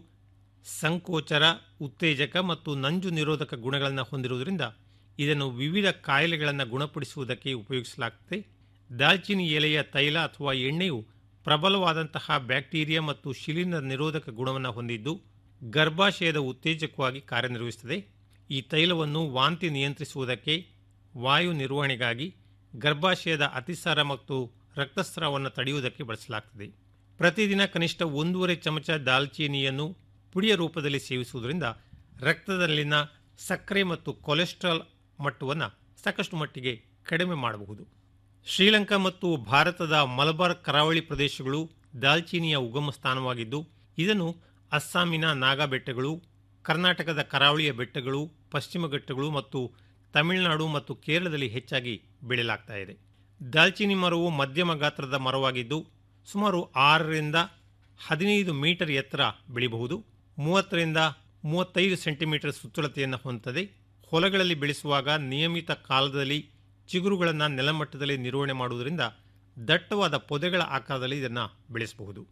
ಸಂಕೋಚರ ಉತ್ತೇಜಕ ಮತ್ತು ನಂಜು ನಿರೋಧಕ ಗುಣಗಳನ್ನು ಹೊಂದಿರುವುದರಿಂದ ಇದನ್ನು ವಿವಿಧ ಕಾಯಿಲೆಗಳನ್ನು ಗುಣಪಡಿಸುವುದಕ್ಕೆ ಉಪಯೋಗಿಸಲಾಗ್ತದೆ ದಾಲ್ಚಿನ್ನಿ ಎಲೆಯ ತೈಲ ಅಥವಾ ಎಣ್ಣೆಯು ಪ್ರಬಲವಾದಂತಹ ಬ್ಯಾಕ್ಟೀರಿಯಾ ಮತ್ತು ಶಿಲೀಂಧ್ರ ನಿರೋಧಕ ಗುಣವನ್ನು ಹೊಂದಿದ್ದು ಗರ್ಭಾಶಯದ ಉತ್ತೇಜಕವಾಗಿ ಕಾರ್ಯನಿರ್ವಹಿಸುತ್ತದೆ ಈ ತೈಲವನ್ನು ವಾಂತಿ ನಿಯಂತ್ರಿಸುವುದಕ್ಕೆ ವಾಯು ನಿರ್ವಹಣೆಗಾಗಿ ಗರ್ಭಾಶಯದ ಅತಿಸಾರ ಮತ್ತು ರಕ್ತಸ್ರಾವವನ್ನು ತಡೆಯುವುದಕ್ಕೆ ಬಳಸಲಾಗ್ತದೆ ಪ್ರತಿದಿನ ಕನಿಷ್ಠ ಒಂದೂವರೆ ಚಮಚ ದಾಲ್ಚೀನಿಯನ್ನು ಪುಡಿಯ ರೂಪದಲ್ಲಿ ಸೇವಿಸುವುದರಿಂದ ರಕ್ತದಲ್ಲಿನ ಸಕ್ಕರೆ ಮತ್ತು ಕೊಲೆಸ್ಟ್ರಾಲ್ ಮಟ್ಟವನ್ನು ಸಾಕಷ್ಟು ಮಟ್ಟಿಗೆ ಕಡಿಮೆ ಮಾಡಬಹುದು ಶ್ರೀಲಂಕಾ ಮತ್ತು ಭಾರತದ ಮಲಬಾರ್ ಕರಾವಳಿ ಪ್ರದೇಶಗಳು ದಾಲ್ಚೀನಿಯ ಉಗಮ ಸ್ಥಾನವಾಗಿದ್ದು ಇದನ್ನು ಅಸ್ಸಾಮಿನ ನಾಗಾ ಬೆಟ್ಟಗಳು ಕರ್ನಾಟಕದ ಕರಾವಳಿಯ ಬೆಟ್ಟಗಳು ಪಶ್ಚಿಮ ಘಟ್ಟಗಳು ಮತ್ತು ತಮಿಳುನಾಡು ಮತ್ತು ಕೇರಳದಲ್ಲಿ ಹೆಚ್ಚಾಗಿ ಬೆಳೆಯಲಾಗ್ತಾ ಇದೆ ದಾಲ್ಚಿನ್ನಿ ಮರವು ಮಧ್ಯಮ ಗಾತ್ರದ ಮರವಾಗಿದ್ದು ಸುಮಾರು ಆರರಿಂದ ಹದಿನೈದು ಮೀಟರ್ ಎತ್ತರ ಬೆಳೆಯಬಹುದು ಮೂವತ್ತರಿಂದ ಮೂವತ್ತೈದು ಸೆಂಟಿಮೀಟರ್ ಸುತ್ತಳತೆಯನ್ನು ಹೊಂದುತ್ತದೆ ಹೊಲಗಳಲ್ಲಿ ಬೆಳೆಸುವಾಗ ನಿಯಮಿತ ಕಾಲದಲ್ಲಿ ಚಿಗುರುಗಳನ್ನು ನೆಲಮಟ್ಟದಲ್ಲಿ ನಿರ್ವಹಣೆ ಮಾಡುವುದರಿಂದ ದಟ್ಟವಾದ ಪೊದೆಗಳ ಆಕಾರದಲ್ಲಿ ಇದನ್ನು ಬೆಳೆಸಬಹುದು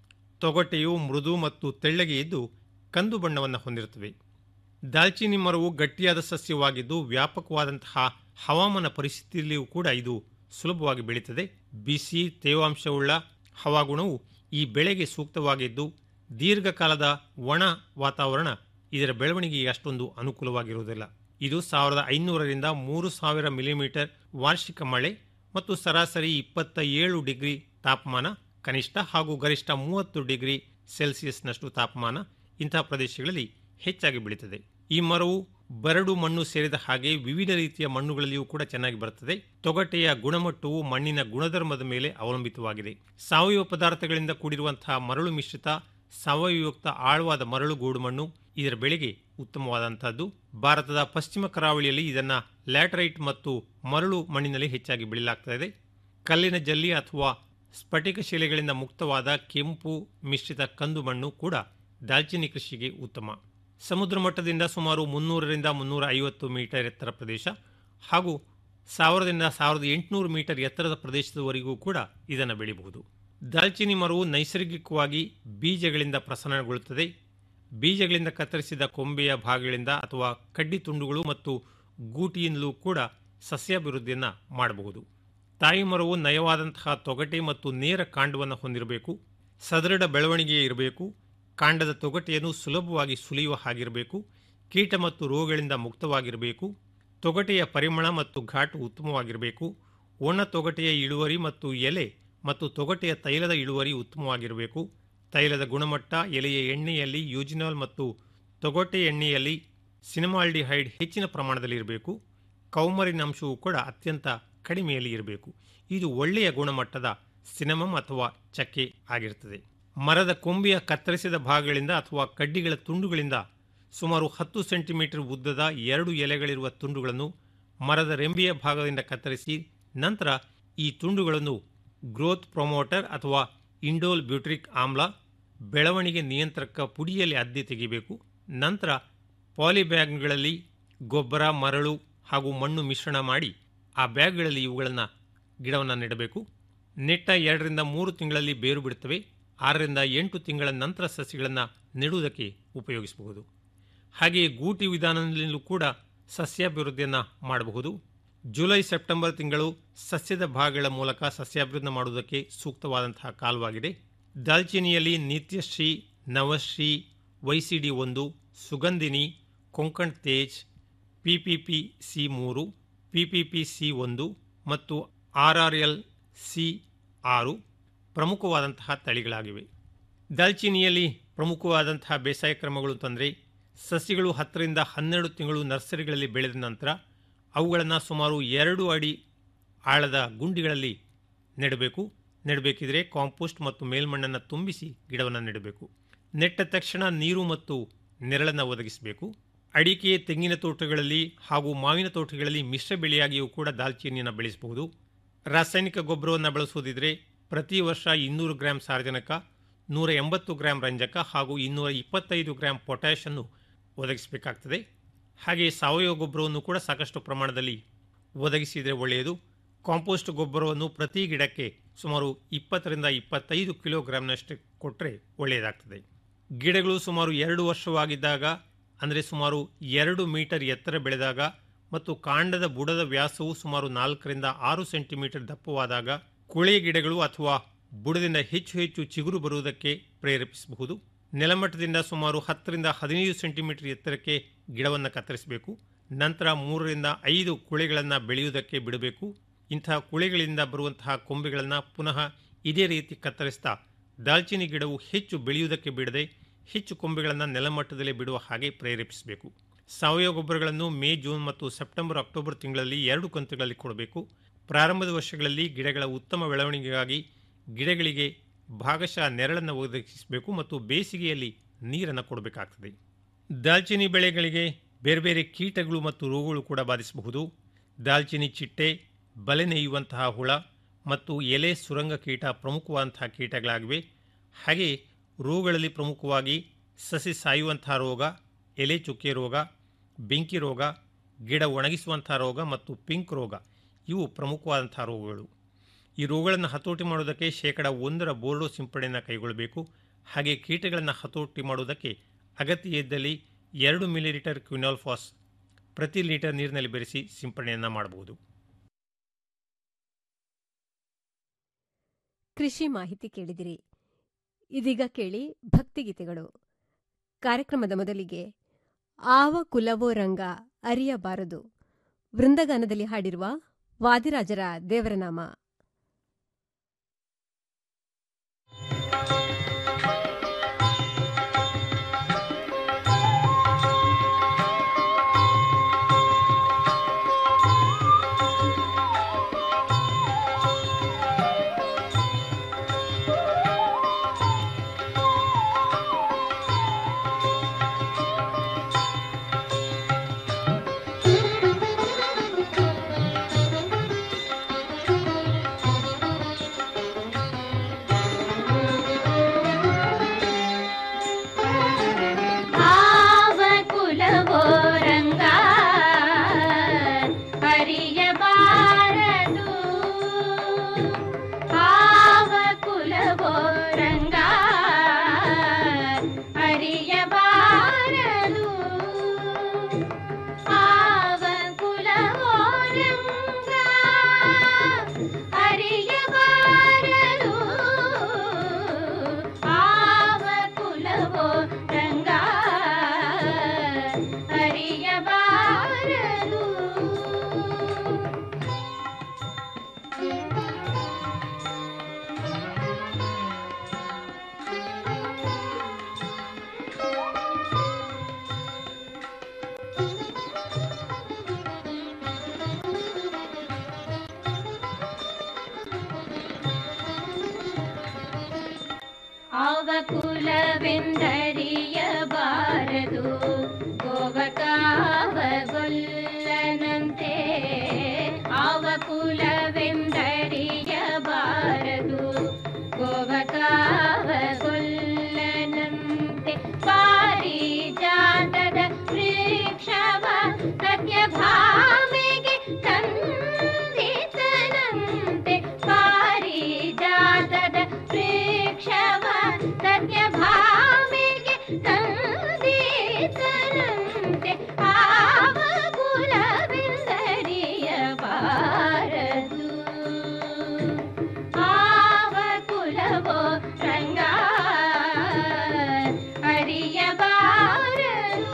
ತೊಗಟೆಯು ಮೃದು ಮತ್ತು ತೆಳ್ಳಗೆ ಇದ್ದು ಕಂದು ಬಣ್ಣವನ್ನು ಹೊಂದಿರುತ್ತವೆ ದಾಲ್ಚಿನ್ನಿ ಮರವು ಗಟ್ಟಿಯಾದ ಸಸ್ಯವಾಗಿದ್ದು ವ್ಯಾಪಕವಾದಂತಹ ಹವಾಮಾನ ಪರಿಸ್ಥಿತಿಯಲ್ಲಿಯೂ ಕೂಡ ಇದು ಸುಲಭವಾಗಿ ಬೆಳೀತದೆ ಬಿಸಿ ತೇವಾಂಶವುಳ್ಳ ಹವಾಗುಣವು ಈ ಬೆಳೆಗೆ ಸೂಕ್ತವಾಗಿದ್ದು ದೀರ್ಘಕಾಲದ ಒಣ ವಾತಾವರಣ ಇದರ ಬೆಳವಣಿಗೆಗೆ ಅಷ್ಟೊಂದು ಅನುಕೂಲವಾಗಿರುವುದಿಲ್ಲ ಇದು ಸಾವಿರದ ಐನೂರರಿಂದ ಮೂರು ಸಾವಿರ ಮಿಲಿಮೀಟರ್ ವಾರ್ಷಿಕ ಮಳೆ ಮತ್ತು ಸರಾಸರಿ ಇಪ್ಪತ್ತ ಏಳು ಡಿಗ್ರಿ ತಾಪಮಾನ ಕನಿಷ್ಠ ಹಾಗೂ ಗರಿಷ್ಠ ಮೂವತ್ತು ಡಿಗ್ರಿ ಸೆಲ್ಸಿಯಸ್ನಷ್ಟು ತಾಪಮಾನ ಇಂತಹ ಪ್ರದೇಶಗಳಲ್ಲಿ ಹೆಚ್ಚಾಗಿ ಬೆಳೀತದೆ ಈ ಮರವು ಬರಡು ಮಣ್ಣು ಸೇರಿದ ಹಾಗೆ ವಿವಿಧ ರೀತಿಯ ಮಣ್ಣುಗಳಲ್ಲಿಯೂ ಕೂಡ ಚೆನ್ನಾಗಿ ಬರುತ್ತದೆ ತೊಗಟೆಯ ಗುಣಮಟ್ಟವು ಮಣ್ಣಿನ ಗುಣಧರ್ಮದ ಮೇಲೆ ಅವಲಂಬಿತವಾಗಿದೆ ಸಾವಯವ ಪದಾರ್ಥಗಳಿಂದ ಕೂಡಿರುವಂತಹ ಮರಳು ಮಿಶ್ರಿತ ಸಾವಯವಯುಕ್ತ ಆಳವಾದ ಮರಳು ಗೋಡು ಮಣ್ಣು ಇದರ ಬೆಳೆಗೆ ಉತ್ತಮವಾದಂತಹದ್ದು ಭಾರತದ ಪಶ್ಚಿಮ ಕರಾವಳಿಯಲ್ಲಿ ಇದನ್ನ ಲ್ಯಾಟರೈಟ್ ಮತ್ತು ಮರಳು ಮಣ್ಣಿನಲ್ಲಿ ಹೆಚ್ಚಾಗಿ ಬೆಳೆಯಲಾಗ್ತಾ ಕಲ್ಲಿನ ಜಲ್ಲಿ ಅಥವಾ ಸ್ಫಟಿಕ ಶಿಲೆಗಳಿಂದ ಮುಕ್ತವಾದ ಕೆಂಪು ಮಿಶ್ರಿತ ಕಂದು ಮಣ್ಣು ಕೂಡ ದಾಲ್ಚಿನ್ನಿ ಕೃಷಿಗೆ ಉತ್ತಮ ಸಮುದ್ರ ಮಟ್ಟದಿಂದ ಸುಮಾರು ಮುನ್ನೂರರಿಂದ ಮುನ್ನೂರ ಐವತ್ತು ಮೀಟರ್ ಎತ್ತರ ಪ್ರದೇಶ ಹಾಗೂ ಸಾವಿರದಿಂದ ಸಾವಿರದ ಎಂಟುನೂರು ಮೀಟರ್ ಎತ್ತರದ ಪ್ರದೇಶದವರೆಗೂ ಕೂಡ ಇದನ್ನು ಬೆಳೆಯಬಹುದು ದಾಲ್ಚಿನ್ನಿ ಮರವು ನೈಸರ್ಗಿಕವಾಗಿ ಬೀಜಗಳಿಂದ ಪ್ರಸರಣಗೊಳ್ಳುತ್ತದೆ ಬೀಜಗಳಿಂದ ಕತ್ತರಿಸಿದ ಕೊಂಬೆಯ ಭಾಗಗಳಿಂದ ಅಥವಾ ಕಡ್ಡಿ ತುಂಡುಗಳು ಮತ್ತು ಗೂಟಿಯಿಂದಲೂ ಕೂಡ ಸಸ್ಯಾಭಿವೃದ್ಧಿಯನ್ನು ಮಾಡಬಹುದು ತಾಯಿ ಮರವು ನಯವಾದಂತಹ ತೊಗಟೆ ಮತ್ತು ನೇರ ಕಾಂಡವನ್ನು ಹೊಂದಿರಬೇಕು ಸದೃಢ ಬೆಳವಣಿಗೆ ಇರಬೇಕು ಕಾಂಡದ ತೊಗಟೆಯನ್ನು ಸುಲಭವಾಗಿ ಸುಲಿಯುವ ಹಾಗಿರಬೇಕು ಕೀಟ ಮತ್ತು ರೋಗಗಳಿಂದ ಮುಕ್ತವಾಗಿರಬೇಕು ತೊಗಟೆಯ ಪರಿಮಳ ಮತ್ತು ಘಾಟು ಉತ್ತಮವಾಗಿರಬೇಕು ಒಣ ತೊಗಟೆಯ ಇಳುವರಿ ಮತ್ತು ಎಲೆ ಮತ್ತು ತೊಗಟೆಯ ತೈಲದ ಇಳುವರಿ ಉತ್ತಮವಾಗಿರಬೇಕು ತೈಲದ ಗುಣಮಟ್ಟ ಎಲೆಯ ಎಣ್ಣೆಯಲ್ಲಿ ಯೂಜಿನಾಲ್ ಮತ್ತು ತೊಗಟೆ ಎಣ್ಣೆಯಲ್ಲಿ ಸಿನಿಮಾಲ್ಡಿಹೈಡ್ ಹೆಚ್ಚಿನ ಪ್ರಮಾಣದಲ್ಲಿ ಇರಬೇಕು ಕೌಮರಿನ ಅಂಶವು ಕೂಡ ಅತ್ಯಂತ ಕಡಿಮೆಯಲ್ಲಿ ಇರಬೇಕು ಇದು ಒಳ್ಳೆಯ ಗುಣಮಟ್ಟದ ಸಿನಮಮ್ ಅಥವಾ ಚಕ್ಕೆ ಆಗಿರುತ್ತದೆ ಮರದ ಕೊಂಬೆಯ ಕತ್ತರಿಸಿದ ಭಾಗಗಳಿಂದ ಅಥವಾ ಕಡ್ಡಿಗಳ ತುಂಡುಗಳಿಂದ ಸುಮಾರು ಹತ್ತು ಸೆಂಟಿಮೀಟರ್ ಉದ್ದದ ಎರಡು ಎಲೆಗಳಿರುವ ತುಂಡುಗಳನ್ನು ಮರದ ರೆಂಬೆಯ ಭಾಗದಿಂದ ಕತ್ತರಿಸಿ ನಂತರ ಈ ತುಂಡುಗಳನ್ನು ಗ್ರೋತ್ ಪ್ರೊಮೋಟರ್ ಅಥವಾ ಇಂಡೋಲ್ ಬ್ಯೂಟ್ರಿಕ್ ಆಮ್ಲ ಬೆಳವಣಿಗೆ ನಿಯಂತ್ರಕ ಪುಡಿಯಲ್ಲಿ ಅದ್ದಿ ತೆಗೆಯಬೇಕು ನಂತರ ಪಾಲಿಬ್ಯಾಗ್ಗಳಲ್ಲಿ ಗೊಬ್ಬರ ಮರಳು ಹಾಗೂ ಮಣ್ಣು ಮಿಶ್ರಣ ಮಾಡಿ ಆ ಬ್ಯಾಗ್ಗಳಲ್ಲಿ ಇವುಗಳನ್ನು ಗಿಡವನ್ನು ನೆಡಬೇಕು ನೆಟ್ಟ ಎರಡರಿಂದ ಮೂರು ತಿಂಗಳಲ್ಲಿ ಬೇರು ಬಿಡುತ್ತವೆ ಆರರಿಂದ ಎಂಟು ತಿಂಗಳ ನಂತರ ಸಸಿಗಳನ್ನು ನೆಡುವುದಕ್ಕೆ ಉಪಯೋಗಿಸಬಹುದು ಹಾಗೆಯೇ ಗೂಟಿ ವಿಧಾನದಲ್ಲೂ ಕೂಡ ಸಸ್ಯಾಭಿವೃದ್ಧಿಯನ್ನು ಮಾಡಬಹುದು ಜುಲೈ ಸೆಪ್ಟೆಂಬರ್ ತಿಂಗಳು ಸಸ್ಯದ ಭಾಗಗಳ ಮೂಲಕ ಸಸ್ಯಾಭಿವೃದ್ಧಿ ಮಾಡುವುದಕ್ಕೆ ಸೂಕ್ತವಾದಂತಹ ಕಾಲವಾಗಿದೆ ದಾಲ್ಚಿನಿಯಲ್ಲಿ ನಿತ್ಯಶ್ರೀ ನವಶ್ರೀ ವೈಸಿಡಿ ಒಂದು ಸುಗಂಧಿನಿ ಕೊಂಕಣ್ ತೇಜ್ ಪಿಪಿಪಿ ಸಿ ಮೂರು ಪಿಪಿಪಿ ಸಿ ಒಂದು ಮತ್ತು ಆರ್ ಆರ್ ಎಲ್ ಸಿ ಆರು ಪ್ರಮುಖವಾದಂತಹ ತಳಿಗಳಾಗಿವೆ ದಾಲ್ಚಿನಿಯಲ್ಲಿ ಪ್ರಮುಖವಾದಂತಹ ಬೇಸಾಯ ಕ್ರಮಗಳು ತಂದರೆ ಸಸಿಗಳು ಹತ್ತರಿಂದ ಹನ್ನೆರಡು ತಿಂಗಳು ನರ್ಸರಿಗಳಲ್ಲಿ ಬೆಳೆದ ನಂತರ ಅವುಗಳನ್ನು ಸುಮಾರು ಎರಡು ಅಡಿ ಆಳದ ಗುಂಡಿಗಳಲ್ಲಿ ನೆಡಬೇಕು ನೆಡಬೇಕಿದ್ರೆ ಕಾಂಪೋಸ್ಟ್ ಮತ್ತು ಮೇಲ್ಮಣ್ಣನ್ನು ತುಂಬಿಸಿ ಗಿಡವನ್ನು ನೆಡಬೇಕು ನೆಟ್ಟ ತಕ್ಷಣ ನೀರು ಮತ್ತು ನೆರಳನ್ನು ಒದಗಿಸಬೇಕು ಅಡಿಕೆ ತೆಂಗಿನ ತೋಟಗಳಲ್ಲಿ ಹಾಗೂ ಮಾವಿನ ತೋಟಗಳಲ್ಲಿ ಮಿಶ್ರ ಬೆಳೆಯಾಗಿಯೂ ಕೂಡ ದಾಲ್ಚಿನ್ನಿಯನ್ನು ಬೆಳೆಸಬಹುದು ರಾಸಾಯನಿಕ ಗೊಬ್ಬರವನ್ನು ಬಳಸುವುದಿದ್ರೆ ಪ್ರತಿ ವರ್ಷ ಇನ್ನೂರು ಗ್ರಾಂ ಸಾರಜನಕ ನೂರ ಎಂಬತ್ತು ಗ್ರಾಂ ರಂಜಕ ಹಾಗೂ ಇನ್ನೂರ ಇಪ್ಪತ್ತೈದು ಗ್ರಾಂ ಪೊಟ್ಯಾಷ್ ಅನ್ನು ಒದಗಿಸಬೇಕಾಗ್ತದೆ ಹಾಗೆ ಸಾವಯವ ಗೊಬ್ಬರವನ್ನು ಕೂಡ ಸಾಕಷ್ಟು ಪ್ರಮಾಣದಲ್ಲಿ ಒದಗಿಸಿದರೆ ಒಳ್ಳೆಯದು ಕಾಂಪೋಸ್ಟ್ ಗೊಬ್ಬರವನ್ನು ಪ್ರತಿ ಗಿಡಕ್ಕೆ ಸುಮಾರು ಇಪ್ಪತ್ತರಿಂದ ಇಪ್ಪತ್ತೈದು ಕಿಲೋಗ್ರಾಂನಷ್ಟು ಕೊಟ್ಟರೆ ಒಳ್ಳೆಯದಾಗ್ತದೆ ಗಿಡಗಳು ಸುಮಾರು ಎರಡು ವರ್ಷವಾಗಿದ್ದಾಗ ಅಂದರೆ ಸುಮಾರು ಎರಡು ಮೀಟರ್ ಎತ್ತರ ಬೆಳೆದಾಗ ಮತ್ತು ಕಾಂಡದ ಬುಡದ ವ್ಯಾಸವು ಸುಮಾರು ನಾಲ್ಕರಿಂದ ಆರು ಸೆಂಟಿಮೀಟರ್ ದಪ್ಪವಾದಾಗ ಕುಳೆ ಗಿಡಗಳು ಅಥವಾ ಬುಡದಿಂದ ಹೆಚ್ಚು ಹೆಚ್ಚು ಚಿಗುರು ಬರುವುದಕ್ಕೆ ಪ್ರೇರೇಪಿಸಬಹುದು ನೆಲಮಟ್ಟದಿಂದ ಸುಮಾರು ಹತ್ತರಿಂದ ಹದಿನೈದು ಸೆಂಟಿಮೀಟರ್ ಎತ್ತರಕ್ಕೆ ಗಿಡವನ್ನು ಕತ್ತರಿಸಬೇಕು ನಂತರ ಮೂರರಿಂದ ಐದು ಕುಳೆಗಳನ್ನು ಬೆಳೆಯುವುದಕ್ಕೆ ಬಿಡಬೇಕು ಇಂತಹ ಕುಳೆಗಳಿಂದ ಬರುವಂತಹ ಕೊಂಬೆಗಳನ್ನು ಪುನಃ ಇದೇ ರೀತಿ ಕತ್ತರಿಸ್ತಾ ದಾಲ್ಚಿನಿ ಗಿಡವು ಹೆಚ್ಚು ಬೆಳೆಯುವುದಕ್ಕೆ ಬಿಡದೆ ಹೆಚ್ಚು ಕೊಂಬೆಗಳನ್ನು ನೆಲಮಟ್ಟದಲ್ಲೇ ಬಿಡುವ ಹಾಗೆ ಪ್ರೇರೇಪಿಸಬೇಕು ಸಾವಯವ ಗೊಬ್ಬರಗಳನ್ನು ಮೇ ಜೂನ್ ಮತ್ತು ಸೆಪ್ಟೆಂಬರ್ ಅಕ್ಟೋಬರ್ ತಿಂಗಳಲ್ಲಿ ಎರಡು ಕಂತುಗಳಲ್ಲಿ ಕೊಡಬೇಕು ಪ್ರಾರಂಭದ ವರ್ಷಗಳಲ್ಲಿ ಗಿಡಗಳ ಉತ್ತಮ ಬೆಳವಣಿಗೆಗಾಗಿ ಗಿಡಗಳಿಗೆ ಭಾಗಶಃ ನೆರಳನ್ನು ಒದಗಿಸಬೇಕು ಮತ್ತು ಬೇಸಿಗೆಯಲ್ಲಿ ನೀರನ್ನು ಕೊಡಬೇಕಾಗ್ತದೆ ದಾಲ್ಚಿನಿ ಬೆಳೆಗಳಿಗೆ ಬೇರೆ ಬೇರೆ ಕೀಟಗಳು ಮತ್ತು ರೋಗಗಳು ಕೂಡ ಬಾಧಿಸಬಹುದು ದಾಲ್ಚಿನಿ ಚಿಟ್ಟೆ ಬಲೆ ನೇಯುವಂತಹ ಹುಳ ಮತ್ತು ಎಲೆ ಸುರಂಗ ಕೀಟ ಪ್ರಮುಖವಾದಂತಹ ಕೀಟಗಳಾಗಿವೆ ಹಾಗೆ ರೋಗಗಳಲ್ಲಿ ಪ್ರಮುಖವಾಗಿ ಸಸಿ ಸಾಯುವಂತಹ ರೋಗ ಎಲೆ ಚುಕ್ಕೆ ರೋಗ ಬೆಂಕಿ ರೋಗ ಗಿಡ ಒಣಗಿಸುವಂತಹ ರೋಗ ಮತ್ತು ಪಿಂಕ್ ರೋಗ ಇವು ಪ್ರಮುಖವಾದಂತಹ ರೋಗಗಳು ಈ ರೋಗಗಳನ್ನು ಹತೋಟಿ ಮಾಡುವುದಕ್ಕೆ ಶೇಕಡ ಒಂದರ ಬೋರ್ಡೋ ಸಿಂಪಡಣೆಯನ್ನು ಕೈಗೊಳ್ಳಬೇಕು ಹಾಗೆ ಕೀಟಗಳನ್ನು ಹತೋಟಿ ಮಾಡುವುದಕ್ಕೆ ಅಗತ್ಯ ಇದ್ದಲ್ಲಿ ಎರಡು ಮಿಲಿಲೀಟರ್ ಕ್ವಿನಾಲ್ಫಾಸ್ ಪ್ರತಿ ಲೀಟರ್ ನೀರಿನಲ್ಲಿ ಬೆರೆಸಿ ಸಿಂಪಡಣೆಯನ್ನು ಮಾಡಬಹುದು ಕೃಷಿ ಮಾಹಿತಿ ಕೇಳಿದಿರಿ ಇದೀಗ ಕೇಳಿ ಭಕ್ತಿಗೀತೆಗಳು ಕಾರ್ಯಕ್ರಮದ ಮೊದಲಿಗೆ ಆವ ಕುಲವೋ ರಂಗ ಅರಿಯಬಾರದು ವೃಂದಗಾನದಲ್ಲಿ ಹಾಡಿರುವ ವಾದಿರಾಜರ ದೇವರನಾಮ ಆವ ಕುಲವೋ ರಂಗ ಅರಿಯಬಾರದು ಆವ ಕುಲವೋ ರಂಗ ಅರಿಯಬಾರದು ಆವ ಕುಲವೋ ರಂಗ ಅರಿಯಬಾರದು ಆವ ಕುಲವೋ ರಂಗ ಅರಿಯಬಾರದು ಆವ ಕುಲವೆಂದರಿಯಬಾರದು ಗೋವಕಾವಗೊಲ್ಲನಂತೆ ಆವ ಕುಲವೆಂದರಿಯಬಾರದು ರಂತೆ ಆವ ಕುಲವಿಲ್ಲರಿಯಬಾರದು ಆವ ಕುಲವೋ ರಂಗ ಅರಿಯಬಾರದು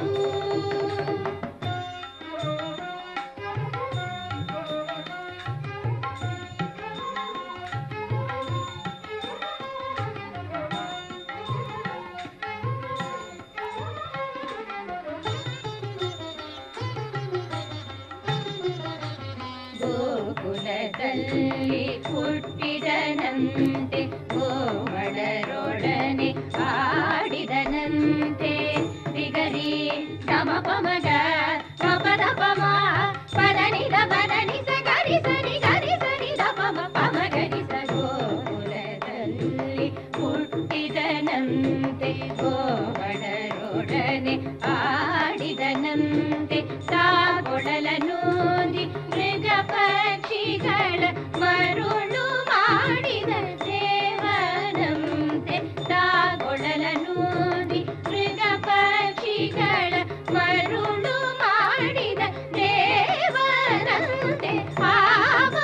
ಗೋಕುಲದಲ್ಲಿ ಹುಟ್ಟಿದನಂತೆ ಗೋಮಡರೊಡನೆ ಆಡಿದನಂತೆ ಬಿಗರಿ ಗಮ ಪಮಗ ಪದ ಪಮ ಪದನಿದ ಪದನಿಸ ಗರಿಸನಿ ಗರಿಸನಿ ದಪಮ ಪಮ ಗರಿಸ ಗೋಕುಲದಲ್ಲಿ ಹುಟ್ಟಿದನಂತೆ ಗೋಮಡರೊಡನೆ ಆಡಿದನಂತೆ ಸಾಗೊಡಲ ನೋದಿ ಮೃಗ ಪಕ್ಷಿಗಳ ಮರುಳು ಮಾಡಿದ ದೇವನಂತೆ ಸಾಗೊಡಲ ನೋದಿ ಮೃಗ ಪಕ್ಷಿಗಳ ಮರುಳು ಮಾಡಿದ ದೇವನಂತೆ ಆವ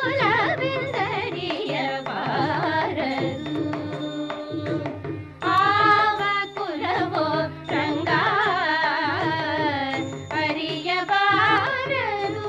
ಕುಲವಿಂದರಿಯಬಾರದು ಆವ ಕುಲವೋ ರಂಗ ಅರಿಯಬಾರದು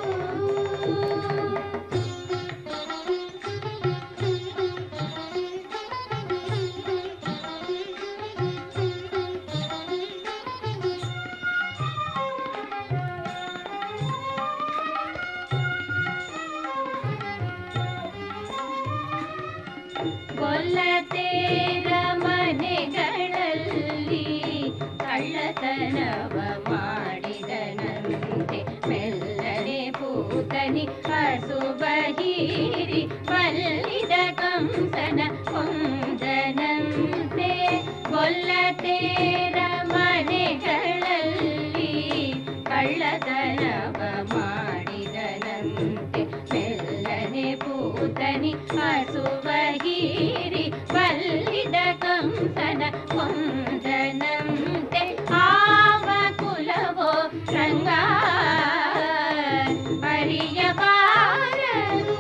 ಗೊಲ್ಲತೇರ ಮನೆಗಳಲ್ಲಿ ಕಳ್ಳತನವ ಮಾಡಿದನಂತೆ ಮೆಲ್ಲನೆ ಪೂತನಿ ಹಸುಬ ಹೀರಿ ಮಲ್ಲಿದ ಕಂಸನ ಕೊಂದನಂತೆ ಗೊಲ್ಲತೇರ ಮನೆಗಳಲ್ಲಿ ಕಳ್ಳತನವ ಮಾಡಿದನಂತೆ ಮೆಲ್ಲನೆ ಪೂತನಿ ಹಸುವ ಹೀರಿ ಬಲ್ಲಿದ ಕಂಸನ ಕೊಂದನಂತೆ ಆವ ಕುಲವೋ ರಂಗ ಅರಿಯಬಾರದು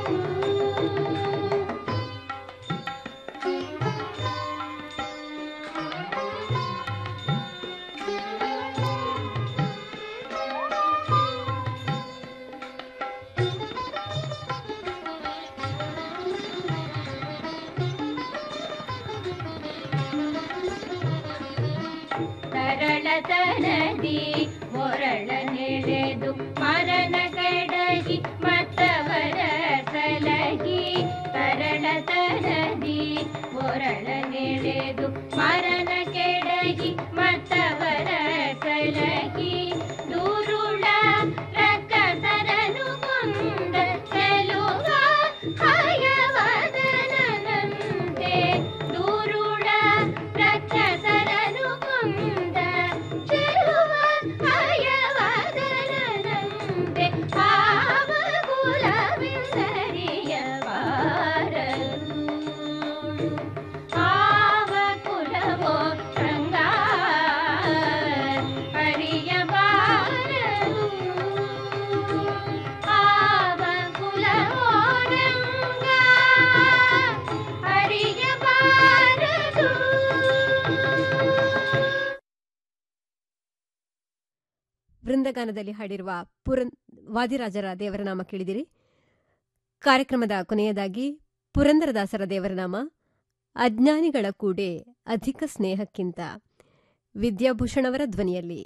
ತರಳತನದಿ ಮೊರಳ ನೆಳೆದು ಮರಣ ಕಡಗಿ ಮತ್ತವರ ಸಲಹಿ ತರಳತನದಿ ಮೊರಳ ನೆಳೆದು ಮರಣ ಕೆಡಗಿ ಮತ್ತವರ ಸಲಹಿ ದೂರುಳ ರಕ್ಕಸರನು ಕೊಂದ ಚೆಲುವ ಹಯವದನಂತೆ ದೂರುಳ ರಕ್ಕಸರನು ಕೊಂದ ಚೆಲುವ ಹಯವದನಂತೆ ಆವ ಕುಲವಿಂದರಿಯಬಾರದು ಆವ ಕುಲವೋ ರಂಗ ಅರಿಯಬಾರದು ಆವ ಕುಲವೋ ರಂಗ ಅರಿಯಬಾರದು ವೃಂದಗಾನದಲ್ಲಿ ಹಾಡಿರುವ ಪುರನ್ ವಾದಿರಾಜರ ದೇವರ ನಾಮ ಕೇಳಿದಿರಿ ಕಾರ್ಯಕ್ರಮದ ಕೊನೆಯದಾಗಿ ಪುರಂದರದಾಸರ ದೇವರ ನಾಮ ಅಜ್ಞಾನಿಗಳ ಕೂಡೆ ಅಧಿಕ ಸ್ನೇಹಕ್ಕಿಂತ ವಿದ್ಯಾಭೂಷಣವರ ಧ್ವನಿಯಲ್ಲಿ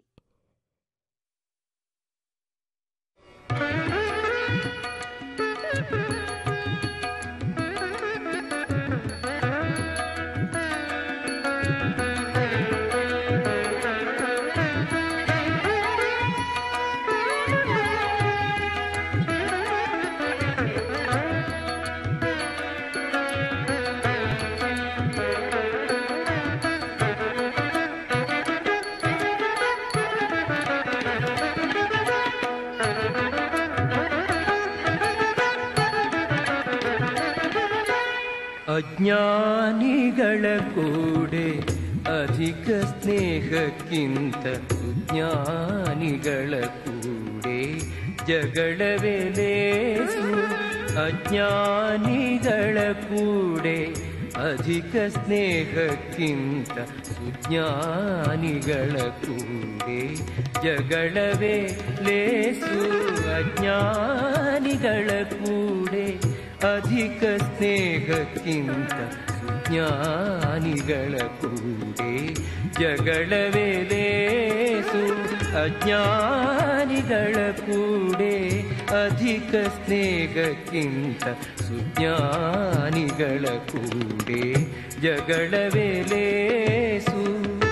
ಅಜ್ಞಾನಿಗಳ ಕೂಡೆ ಅಧಿಕ ಸ್ನೇಹಕ್ಕಿಂತ ಅಜ್ಞಾನಿಗಳ ಕೂಡೆ ಜಗಳವೇ ಲೇಸು ಅಜ್ಞಾನಿಗಳ ಕೂಡೆ ಅಧಿಕ ಸ್ನೇಹಕ್ಕಿಂತ ಸುಜ್ಞಾನಿಗಳ ಕೂಡೆ ಜಗಳವೇ ಲೇಸು ಅಜ್ಞಾನಿಗಳ ಕೂಡೆ ಅಧಿಕ ಸ್ನೇಹಕ್ಕಿಂತ ಸುಜ್ಞಾನಿಗಳ ಕೂಡೆ ಜಗಳವೇ ಲೇಸು ಅಜ್ಞಾನಿಗಳ ಕೂಡೆ ಅಧಿಕ ಸ್ನೇಹಕ್ಕಿಂತ ಸುಜ್ಞಾನಿಗಳ ಕೂಡೆ ಜಗಳವೇ ಲೇಸು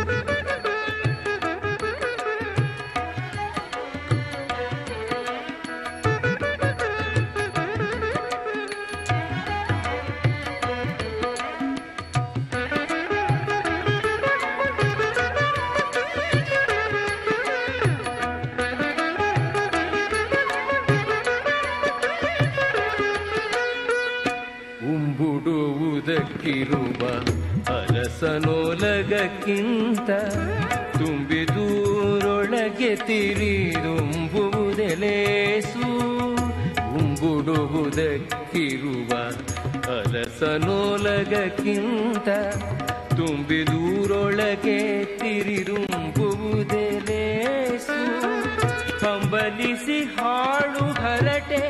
ಉಂಬುಡುವುದಕ್ಕಿರುವ ಅರಸನೋಲಗಕ್ಕಿಂತ ತುಂಬಿದೂರೊಳಗೆ ತಿರಿದುಂಬುವುದೆಲೇಸು ಉಂಬುಡುವುದಕ್ಕಿರುವ ಅರಸನೋಲಗಕ್ಕಿಂತ ತುಂಬಿದೂರೊಳಗೆ ತಿರಿದುಂಬುವುದೆಲೇಸು ಹಂಬಲಿಸಿ ಹಾಳು ಹರಟೆ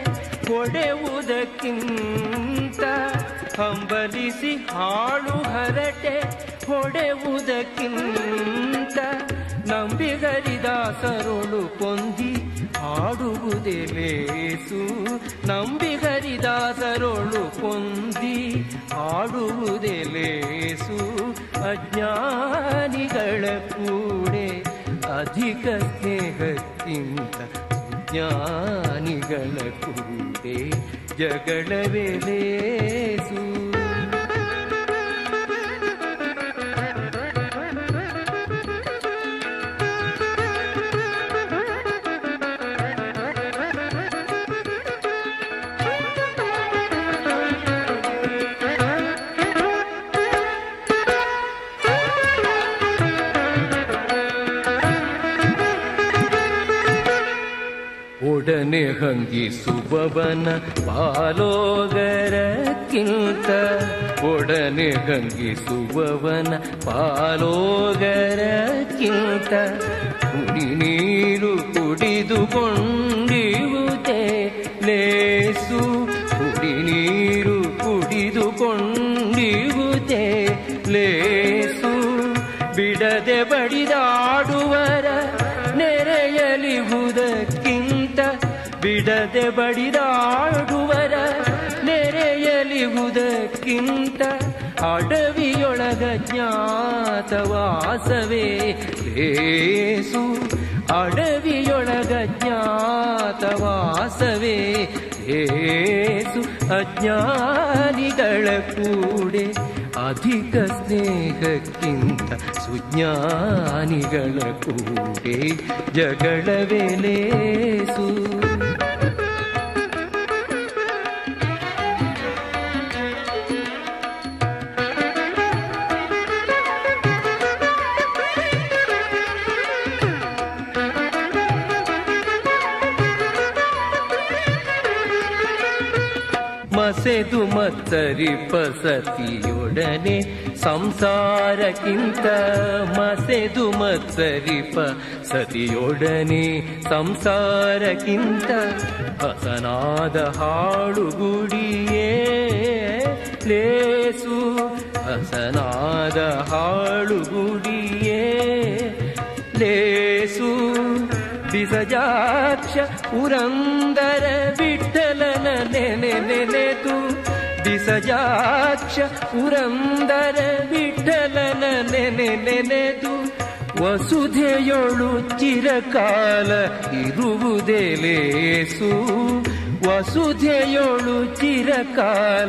ಹೊಡೆವುದಕ್ಕಿಂತ ಹಂಬಲಿಸಿ ಹಾಳು ಹರಟೆ ಹೊಡೆವುದಕ್ಕಿಂತ ನಂಬಿಗರಿದಾಸರೊಳು ಪೊಂದಿ ಹಾಡುವುದೇ ಲೇಸು ನಂಬಿಗರಿದಾಸರೊಳು ಪೊಂದಿ ಹಾಡುವುದೇ ಲೇಸು ಅಜ್ಞಾನಿಗಳ ಕೂಡೆ ಅಧಿಕ ಸ್ನೇಹಕ್ಕಿಂತ ಜ್ಞಾನಿಗಳ ಕೂಡೆ ಜಗಳವೇ ಲೇಸು ಒಡನೆ ಹಂಗಿಸುವವನ ಪಾಲೋಗರಕ್ಕಿಂತ ಒಡನೆ ಹಂಗಿಸುವವನ ಪಾಲೋಗರಕ್ಕಿಂತ ಕುಡಿ ನೀರು ಕುಡಿದುಕೊಂಡಿರುವುದೇ ಲೇಸು ಕುಡಿ ನೀರು ಕುಡಿದುಕೊಂಡಿರುವುದೇ ಲೇಸು ಬಿಡದೆ ಬಡಿದಾಡುವರ ನೆರೆಯಲಿಹುದಕ್ಕಿಂತ ಬಿಡದೆ ಬಡಿದಾಡುವರ ನೆರೆಯಲಿಹುದಕ್ಕಿಂತ ಅಡವಿಯೊಳಗ ಜ್ಞಾತವಾಸವೇ ಲೇಸು ಅಡವಿಯೊಳಗ ಜ್ಞಾತವಾಸವೇ ಏಸು ಅಜ್ಞಾನಿಗಳ ಕೂಡೆ ಅಧಿಕ ಸ್ನೇಹಕ್ಕಿಂತ ಸುಜ್ಞಾನಿಗಳ ಕೂಡೆ ಜಗಳವೇ ಲೇಸು ಮಸೆದು ಮತ್ತರಿಪ ಸತಿಯೊಡನೆ ಸಂಸಾರಕ್ಕಿಂತ ಮಸೆದು ಮತ್ತರಿಪ ಸತಿಯೊಡನೆ ಸಂಸಾರಕ್ಕಿಂತ ಹಸನಾದ ಹಾಳುಗುಡಿಯೇ ಲೇಸು ಹಸನಾದ ಹಾಳುಗುಡಿಯೇ ಲೇಸು ಬಿಸಜಾಕ್ಷ ಪುರಂದರ ವಿಠಲನ ನೆನೆ ನೆನೆದು ಬಿಸಜಾಕ್ಷ ಪುರಂದರ ವಿಠಲನ ನೆನೆ ನೆನೆದು ವಸುಧೆಯೊಳು ಚಿರಕಾಲ ಇರುವುದೇ ಲೇಸು ವಸುಧೆಯೊಳು ಚಿರಕಾಲ